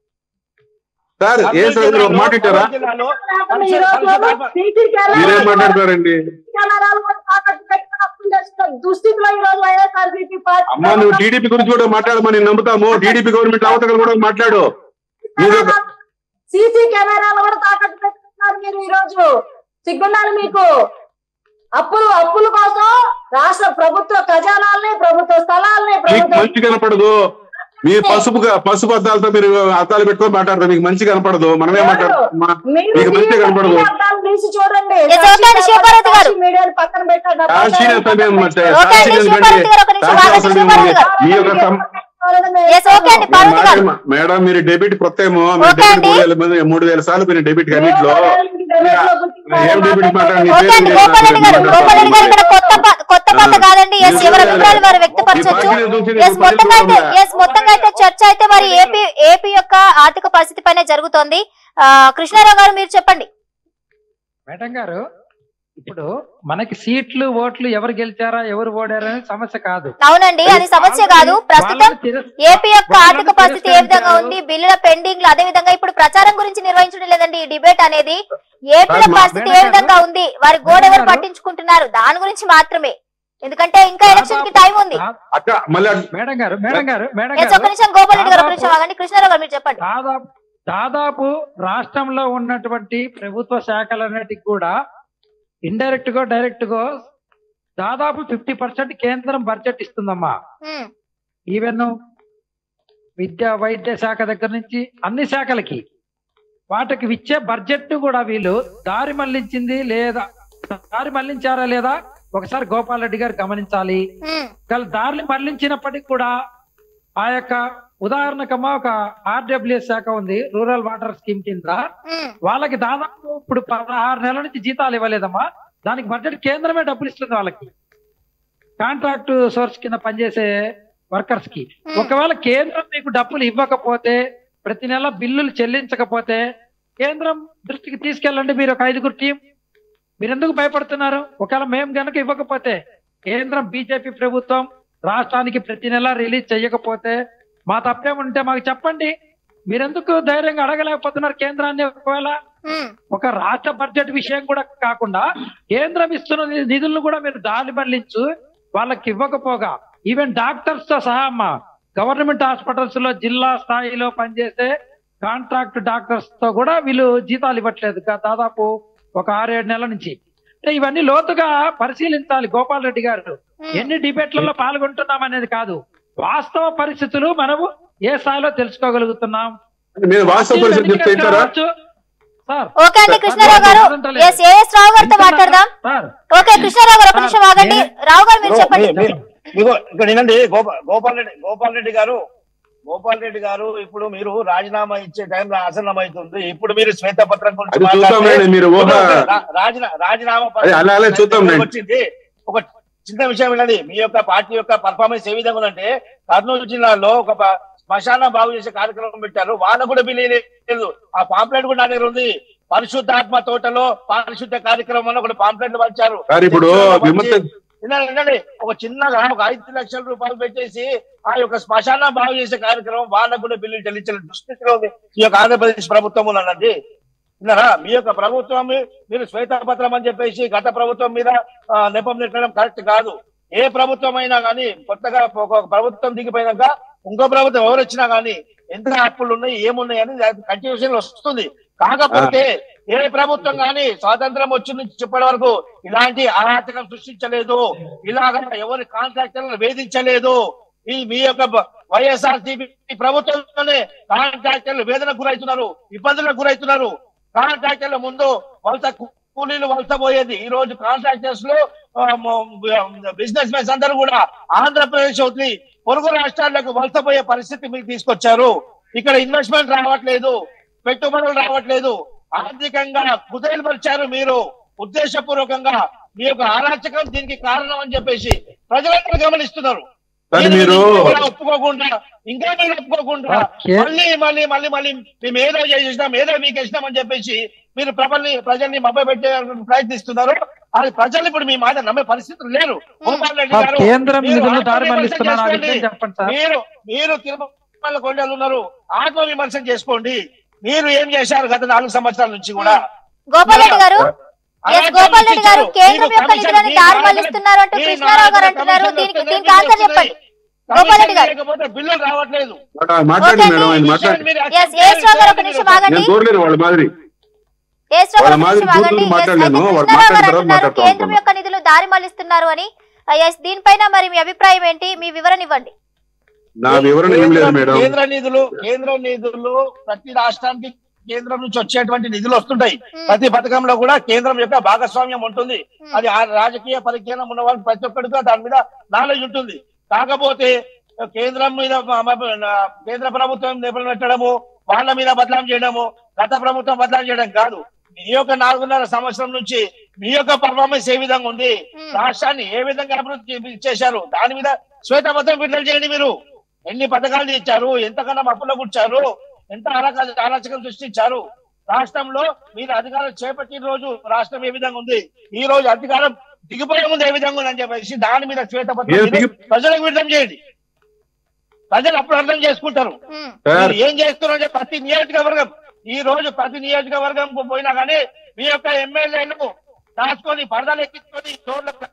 సార్ ఏఎస్ రావు గారు ఒక మాట ఇచ్చారా కర్నూలు జిల్లాలో ఈ రోజు సీసీ మీరేం మాట్లాడతారండి కెమెరాలు కూడా తాకట్టు పెట్టుకుని అప్పులు చేస్తున్న దుస్థితిలో ఈ రోజు వైఎస్ఆర్సీపీ పార్టీ అమ్మా నువ్వు టీడీపీ గురించి కూడా మాట్లాడమని నమ్ముతాము టీడీపీ గవర్నమెంట్ అవతకలు కూడా మాట్లాడు మీరు ఒక- సీసీ కెమెరాలు కూడా తాకట్టు పెట్టుకున్నారు మీరు ఈ రోజు సిగ్గుండాలి మీకు అప్పులు అప్పుల కోసం రాష్ట్ర ప్రభుత్వ ఖజానాల్ని ప్రభుత్వ స్థలాల్ని మీకు ప్రభుత్వ మంచి కనపడదు మీ పసుపు పసుపు అద్దాలతో మీరు అద్దాలు పెట్టుకొని మాట్లాడతారు మీకు మంచి కనపడదు మనమే మాట్లాడుతాం మీరు మీకు మంచి కనపడదు టీవీ అద్దాలు తీసి చూడండి Yes, okay అండి, శివపార్వతి గారు. మీడియాని పక్కన పెట్టండి కాశీన సమయం అంటే ఓకే అండి, శివపార్వతి గారు, ఒక నిమిషం ఆగండి, శివపార్వతి గారు. మీ యొక్క సం- ఎస్ ఓకే అండి పార్వతి గారు మేడం- మేడం మీరు డెబిట్ కొత్త ఏమో మీరు ఓకే డెబిట్ అండి. మూడు వేల మంది- మూడు వేల సార్లు మీరు డెబిట్ కమిట్ లో ఏం డెబిట్ మాట్లాడండి ఓకే అండి గోపాల్ రెడ్డి గారు గోపాల్ రెడ్డి గారు ఇక్కడ కొత్త ప- కొత్త పాత కాదండి ఎస్ ఎవరి అభిప్రాయాలు వారు వ్యక్తపరచొచ్చు ఎస్ మొత్తంగా అయితే ఎస్ మొత్తంగా అయితే చర్చ అయితే మరి ఏపీ ఏపీ యొక్క ఆర్థిక పరిస్థితి పైన జరుగుతోంది ఆ, కృష్ణారావు గారు మీరు చెప్పండి మేడం గారు ఇప్పుడు మనకి సీట్లు ఓట్లు ఎవరు గెలిచారా ఎవరు ఓడారా అనేది సమస్య కాదు అవునండి అది సమస్య కాదు ప్రస్తుతం వాళ్ళని తిరస్- ఏపీ యొక్క వాళ్ళని ఆర్థిక పరిస్థితి ఏ విధంగా తిరస్కరించారు. ఉంది బిల్లుల పెండింగ్ అదే విధంగా ఇప్పుడు ప్రచారం గురించి నిర్వహించడం లేదండి ఈ డిబేట్ అనేది ఏపీల సార్, మా- పరిస్థితి ఏ మేడం విధంగా గారు, ఉంది వారి గోడ ఎవరు మేడం గారు, పట్టించుకుంటున్నారు దాని గురించి మాత్రమే ఎందుకంటే ఇంకా ఎలక్షన్ కి టైం ఉంది దా- అక్క మళ్ళీ అడ్- మేడం గారు మేడం గారు మేడం ఎస్ ఒక్క గారు నిమిషం గోపాల్ రెడ్డి గారు ఒక నిమిషం ఆగండి కృష్ణారావు గారు మీరు చెప్పండి దాదాపు దాదాపు రాష్ట్రంలో ఉన్నటువంటి ప్రభుత్వ శాఖలన్నిటికి కూడా ఇండైరెక్ట్ గా డైరెక్ట్ గా దాదాపు ఫిఫ్టీ పర్సెంట్ కేంద్రం బడ్జెట్ ఇస్తుందమ్మా ఉమ్, ఈవెన్ విద్య వైద్య శాఖ దగ్గర నుంచి అన్ని శాఖలకి వాటికి ఇచ్చే బడ్జెట్ కూడా వీళ్ళు దారి మళ్లించింది లేదా దారి మళ్లించారా లేదా ఒకసారి గోపాల్ రెడ్డి గారు గమనించాలి ఉమ్, గల దారిని మళ్లించినప్పటికీ కూడా ఆ యొక్క ఉదాహరణకమ్మా ఒక ఆర్డబ్ల్యూఎస్ శాఖ ఉంది రూరల్ వాటర్ స్కీమ్ కింద ఉమ్, వాళ్ళకి దాదాపు ఇప్పుడు పదహారు నెలల నుంచి జీతాలు ఇవ్వలేదమ్మా దానికి బడ్జెట్ కేంద్రమే డబ్బులు ఇస్తుంది వాళ్ళకి కాంట్రాక్ట్ సోర్స్ కింద పనిచేసే వర్కర్స్ కి Hmm. ఒకవేళ కేంద్రం మీకు డబ్బులు ఇవ్వకపోతే ప్రతి నెల బిల్లులు చెల్లించకపోతే కేంద్రం దృష్టికి తీసుకెళ్ళండి మీరు ఒక ఐదుగురు టీం మీరు ఎందుకు భయపడుతున్నారు ఒకవేళ మేము గనక ఇవ్వకపోతే కేంద్రం బీజేపీ ప్రభుత్వం రాష్ట్రానికి ప్రతి నెల రిలీజ్ చేయకపోతే మా తప్పేముంటే మాకు చెప్పండి మీరెందుకు ధైర్యంగా అడగలేకపోతున్నారు కేంద్రాన్ని ఒకవేళ ఉమ్, ఒక రాష్ట్ర బడ్జెట్ విషయం కూడా కాకుండా కేంద్రం ఇస్తున్న ని- నిధులను కూడా మీరు దారి మళ్లించు వాళ్ళకి ఇవ్వకపోగా ఈవెన్ డాక్టర్స్ తో సహా అమ్మా గవర్నమెంట్ హాస్పిటల్స్ లో జిల్లా స్థాయిలో పనిచేసే కాంట్రాక్ట్ డాక్టర్స్ తో కూడా వీళ్ళు జీతాలు ఇవ్వట్లేదు గా- దాదాపు ఒక ఆరేడు నెలల నుంచి అంటే ఇవన్నీ లోతుగా పరిశీలించాలి గోపాల్ రెడ్డి గారు ఉమ్. ఎన్ని డిబేట్లలో పాల్గొంటున్నాం అనేది కాదు వాస్తవ పరిస్థితులు మనము ఏ స్థాయిలో తెలుసుకోగలుగుతున్నాం మీరు వాస్తవ పరిస్థితి చెప్తే ఇస్తారా రావచ్చు. సార్ ఓకే అండి కృష్ణారావు గారు ఎస్ ఏఎస్ రావు గారితో మాట్లాడదాం సార్ ఓకే కృష్ణారావు గారు ఒక నిమిషం ఆగండి రావు గారు మీరు చెప్పండి మీ- మీ- మీకు ఇక్కడ వినండి గోపాల్ గోపాల్ రెడ్డి గోపాల్ రెడ్డి గారు గోపాల్ రెడ్డి గారు ఇప్పుడు మీరు రాజీనామా ఇచ్చే టైం ఆసన్నం అవుతుంది ఇప్పుడు మీరు శ్వేతపత్రం గురించి అది చూద్దాం మాట్లాడితే- లేండి, మీరు ఊహ రా- రాజీనా- రాజీనామా అదే అలా అలా చూద్దాం లేండి. వచ్చింది ఒక చిన్న విషయం వినండి మీ యొక్క పార్టీ యొక్క పర్ఫార్మెన్స్ ఏ విధంగా ఉందంటే కర్నూలు జిల్లాలో ఒక ప- శ్మశానం బాగు చేసే కార్యక్రమం పెట్టారు వాళ్ళ కూడా బిల్లు లేదు ఆ పాంప్లెట్ కూడా నా దగ్గర ఉంది పరిశుద్ధాత్మ తోటలో పారిశుద్ధ కార్యక్రమం అని ఒక పాంప్లెట్ పంచారు సార్ ఇప్పుడు విమర్శ వినండి, వినండి. ఒక చిన్నగా ఒక ఐదు లక్షల రూపాయలు పెట్టేసి ఆ యొక్క శ్మశానం బాగు చేసే కార్యక్రమం వాళ్ళకు కూడా బిల్లులు చెల్లించిన దుస్థితిలో ఉంది ఈ యొక్క ఆంధ్రప్రదేశ్ ప్రభుత్వం ఉన్నదండి విన్నారా మీ యొక్క ప్రభుత్వం మీరు శ్వేతపత్రం అని చెప్పేసి గత ప్రభుత్వం మీద ఆ, నెపం నెట్టడం కరెక్ట్ కాదు ఏ ప్రభుత్వం అయినా కానీ కొత్తగా ఒక ప్రభుత్వం దిగిపోయినాక ఇంకో ప్రభుత్వం ఎవరు వచ్చినా కానీ ఎంత అప్పులు ఉన్నాయి ఏమున్నాయి అని కంటిన్యూషన్ వస్తుంది కాకపోతే ఏ ప్రభుత్వం కానీ స్వాతంత్రం వచ్చి నుంచి ఇప్పటి వరకు ఇలాంటి అరాచకం సృష్టించలేదు ఇలాగ ఎవరి కాంట్రాక్టర్లను వేధించలేదు ఈ మీ యొక్క వైఎస్ఆర్ ప్రభుత్వంలోనే కాంట్రాక్టర్లు వేదనకు గురవుతున్నారు ఇబ్బందులకు గురవుతున్నారు కాంట్రాక్టర్ల ముందు వలస కూలీలు వలస పోయేది ఈ రోజు కాంట్రాక్టర్స్ లో బిజినెస్ మెన్స్ అందరూ కూడా ఆంధ్రప్రదేశ్ వదిలి పొరుగు రాష్ట్రాలకు వలసపోయే పరిస్థితి మీరు తీసుకొచ్చారు ఇక్కడ ఇన్వెస్ట్మెంట్ రావట్లేదు పెట్టుబడులు రావట్లేదు ఆర్థికంగా కుదేలుపరిచారు మీరు ఉద్దేశపూర్వకంగా మీ యొక్క అరాచకం దీనికి కారణం అని చెప్పేసి ప్రజలందరూ గమనిస్తున్నారు కానీ మీరు కూడా ఒప్పుకోకుండా ఇంకా మీరు ఒప్పుకోకుండా ఓకే. మళ్ళీ మళ్ళీ మళ్ళీ మళ్ళీ మేము ఏదో చేసినాం ఏదో మీకు ఇచ్చినాం అని చెప్పేసి మీరు ప్రజల్ని ప్రజల్ని మభ్య పెట్టే ప్రయత్నిస్తున్నారు అది ప్రజలు ఇప్పుడు మీ మాట నమ్మే పరిస్థితులు లేరు గోపాల్ రెడ్డి సార్ గారు, కేంద్రం మీరు నిధులు దారి ఆత్మవిమర్శ మళ్లిస్తున్నారు ఆ చేసుకోండి. విషయం చెప్పండి సార్ మీరు మీరు తిరుమల కొండలు ఉన్నారు ఆత్మ విమర్శ చేసుకోండి మీరు ఏం చేశారు గత నాలుగు సంవత్సరాల నుంచి కూడా గోపాల్ రెడ్డి గారు ఎస్ అరాచకం గోపాల్ రెడ్డి గారు సృష్టించారు. కేంద్రం మీకు యొక్క కమిషన్- నిధులను మీ దారి నాయకుల- మళ్లిస్తున్నారు అంటూ మీ కృష్ణారావు గారు నాయకుల అంటున్నారు కమిషన్ దీనికి వస్తున్నాయి, దీనికి ఆన్సర్ వస్తున్నాయి. చెప్పండి గోపాల్ రెడ్డి గారు. లేకపోతే బిల్లులు రావట్లేదు మాట్లాడండి ఓకే మేడం ఆయన అండి. మాట్లాడండి మీరు ఎస్ ఏ రావు గారు ఒక నిమిషం ఆగండి నేను చూడలేను వాళ్ళ మాదిరి ఏ రావు గారు వాళ్ళ ఒక నిమిషం మాదిరి ఆగండి కూతురు ఎస్ మాట్లాడలేను. అయితే వాళ్ళు కృష్ణారావు గారు మాట్లాడిన తర్వాత అంటున్నారు మాట్లాడతాం కేంద్రం అనుకున్నాను. యొక్క నిధులు దారి మళ్లిస్తున్నారు అని ఎస్ దీనిపైన మరి మీ అభిప్రాయం ఏంటి మీ వివరణ ఇవ్వండి నా వివరణ ఏం లేదు కేంద్ర- మేడం కేంద్ర నిధులు కేంద్ర నిధులు ప్రతి రాష్ట్రానికి కేంద్రం నుంచి వచ్చేటువంటి నిధులు వస్తుంటాయి Hmm. ప్రతి పథకంలో కూడా కేంద్రం యొక్క భాగస్వామ్యం ఉంటుంది Hmm. అది ఆ రాజకీయ పరిజ్ఞానం ఉన్న వాళ్ళు ప్రతి ఒక్కరికి దాని మీద నాలెడ్జ్ ఉంటుంది కాకపోతే కేంద్రం మీద మ- మ- నా- కేంద్ర ప్రభుత్వం నిపుణులు పెట్టడము వాళ్ళ మీద బదలాం చేయడము గత ప్రభుత్వం బదలాం చేయడం కాదు మీ యొక్క నాలుగున్నర సంవత్సరం నుంచి మీ యొక్క పర్ఫార్మెన్స్ ఏ విధంగా ఉంది Hmm. రాష్ట్రాన్ని ఏ విధంగా అభివృద్ధి చే- చేశారు దాని మీద శ్వేతపత్రం విడుదల చేయండి మీరు ఎన్ని పథకాలు ఇచ్చారు ఎంతకన్నా అప్పులో కూర్చారు ఎంత అరాచ అరాచకం సృష్టించారు రాష్ట్రంలో మీరు అధికారం చేపట్టిన రోజు రాష్ట్రం ఏ విధంగా ఉంది ఈ రోజు అధికారం దిగిపోయే ముందు ఏ విధంగా ఉందని చెప్పేసి దాని మీద శ్వేతపత్రం ఏం మీరు దిగి- ప్రజలకు విడుదల చేయండి ప్రజలు అప్పుడు అర్థం చేసుకుంటారు ఉమ్. సార్ మీరు ఏం చేస్తున్నారంటే ప్రతి నియోజకవర్గం ఈ రోజు ప్రతి నియోజకవర్గం పోయినా కానీ మీ యొక్క ఎమ్మెల్యేలు దాచుకొని పరదాలు ఎక్కించుకొని రోడ్లకు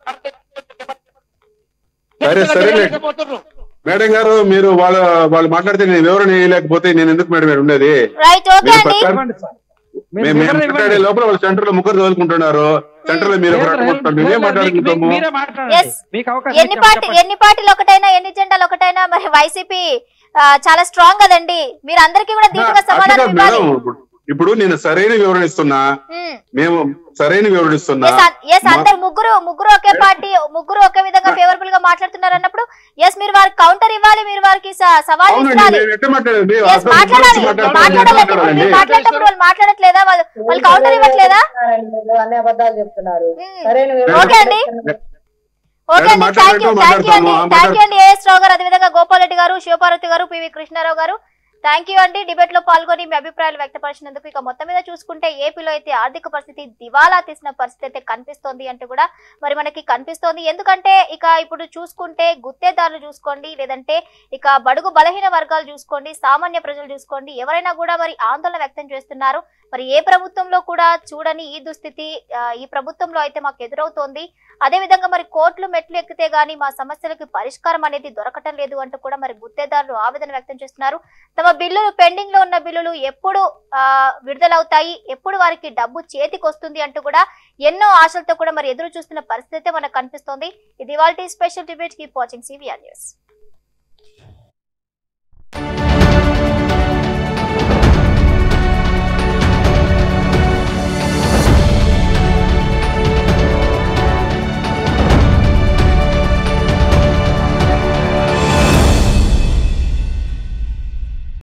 సరే, సరేలే. చేయలేకపోతున్నారు. మేడం గారు మీరు వాళ్ళ వాళ్ళు మాట్లాడితే నేను వివరణ వేయలేకపోతే నేను ఎందుకు మేడం ఇక్కడ ఉండేది రైట్ ఓకే మీరు అండి పక్కన- ఇవ్వండి సార్ మీరు మేము మేము వివరణ మాట్లాడే ఇవ్వండి. లోపల వాళ్ళు సెంటర్ లో ముగ్గురు చదువుకుంటున్నారు సెంటర్ లో మీరు లేదు, ఒకరు లేదు, మాట్లాడుతున్నారు. మేమేం లేదు, మీకు- మాట్లాడుకుంటాము మీకు మీరే మాట్లాడండి Yes. మీకు అవకాశం ఎన్ని ఇచ్చాము, పార్టీ చెప్పండి. ఎన్ని పార్టీలు ఒకటైనా ఎన్ని జెండాలు ఒకటైనా మరి వైసీపీ ఆ, చాలా స్ట్రాంగ్ కదండి మీరు అందరికీ కూడా దీటుగా అట్లా సమాధానం కాదు ఇవ్వాలి మేడం ఇప్పుడు- ఇప్పుడు నేను సరైన వివరణ ఇస్తున్నా ఉమ్. మేము సరైన వివరణ ఇస్తున్నా ఎస్ అన్- ఎస్ మా- అందరు ముగ్గురు ముగ్గురు ఒకే పార్టీ ముగ్గురు ఒకే విధంగా ఫేవరబుల్ గా మాట్లాడుతున్నారు అన్నప్పుడు ఎస్ మీరు వారికి కౌంటర్ ఇవ్వాలి మీరు వారికి స- సవాల్ అవునండి ఇవ్వాలి మేము ఎట్లా మాట్లాడేది ఎస్ అసలు మాట్లాడాలి గురించి మాట్లాడుతున్నాం, ఎట్లా మాట్లాడాలి మాట్లాడాలండి మీరు మాట్లాడేటప్పుడు వాళ్ళు మాట్లాడట్లేదా వాళ్ళు వాళ్ళు కౌంటర్ ఇవ్వట్లేదా మీరు అన్ని అబద్ధాలు చెప్తున్నారు ఉమ్. సరైన ఓకే అండి. ఓకే మేడం, అండి థ్యాంక్ యూ మాట్లాడటం థ్యాంక్ యూ అండి మాట్లాడతాము. థ్యాంక్ యూ అండి ఏఎస్ రావు గారు అదేవిధంగా గోపాల్ రెడ్డి గారు శివపార్వతి గారు పివి కృష్ణారావు గారు థ్యాంక్ యూ అండి డిబేట్ లో పాల్గొని మీ అభిప్రాయాలు వ్యక్తపరిచినందుకు ఇక మొత్తం మీద చూసుకుంటే ఏపీలో అయితే ఆర్థిక పరిస్థితి దివాలా తీసిన పరిస్థితి అయితే కనిపిస్తోంది అంటే కూడా మరి మనకి కనిపిస్తోంది ఎందుకంటే ఇక ఇప్పుడు చూసుకుంటే గుత్తేదారులు చూసుకోండి లేదంటే ఇక బడుగు బలహీన వర్గాలు చూసుకోండి సామాన్య ప్రజలు చూసుకోండి ఎవరైనా కూడా మరి ఆందోళన వ్యక్తం చేస్తున్నారు మరి ఏ ప్రభుత్వంలో కూడా చూడని ఈ దుస్థితి ఆ, ఈ ప్రభుత్వంలో అయితే మాకు ఎదురవుతోంది అదే విధంగా మరి కోర్టులు మెట్లు ఎక్కితే గానీ మా సమస్యలకు పరిష్కారం అనేది దొరకటం లేదు అంటూ కూడా మరి గుత్తేదారులు ఆవేదన వ్యక్తం చేస్తున్నారు తమ బిల్లులు పెండింగ్ లో ఉన్న బిల్లులు ఎప్పుడు ఆ, విడుదలవుతాయి ఎప్పుడు వారికి డబ్బు చేతికి వస్తుంది అంటూ కూడా ఎన్నో ఆశలతో కూడా మరి ఎదురు చూస్తున్న పరిస్థితి అయితే మనకు కనిపిస్తోంది ఇది వాళ్ళ special debate keep watching CVR news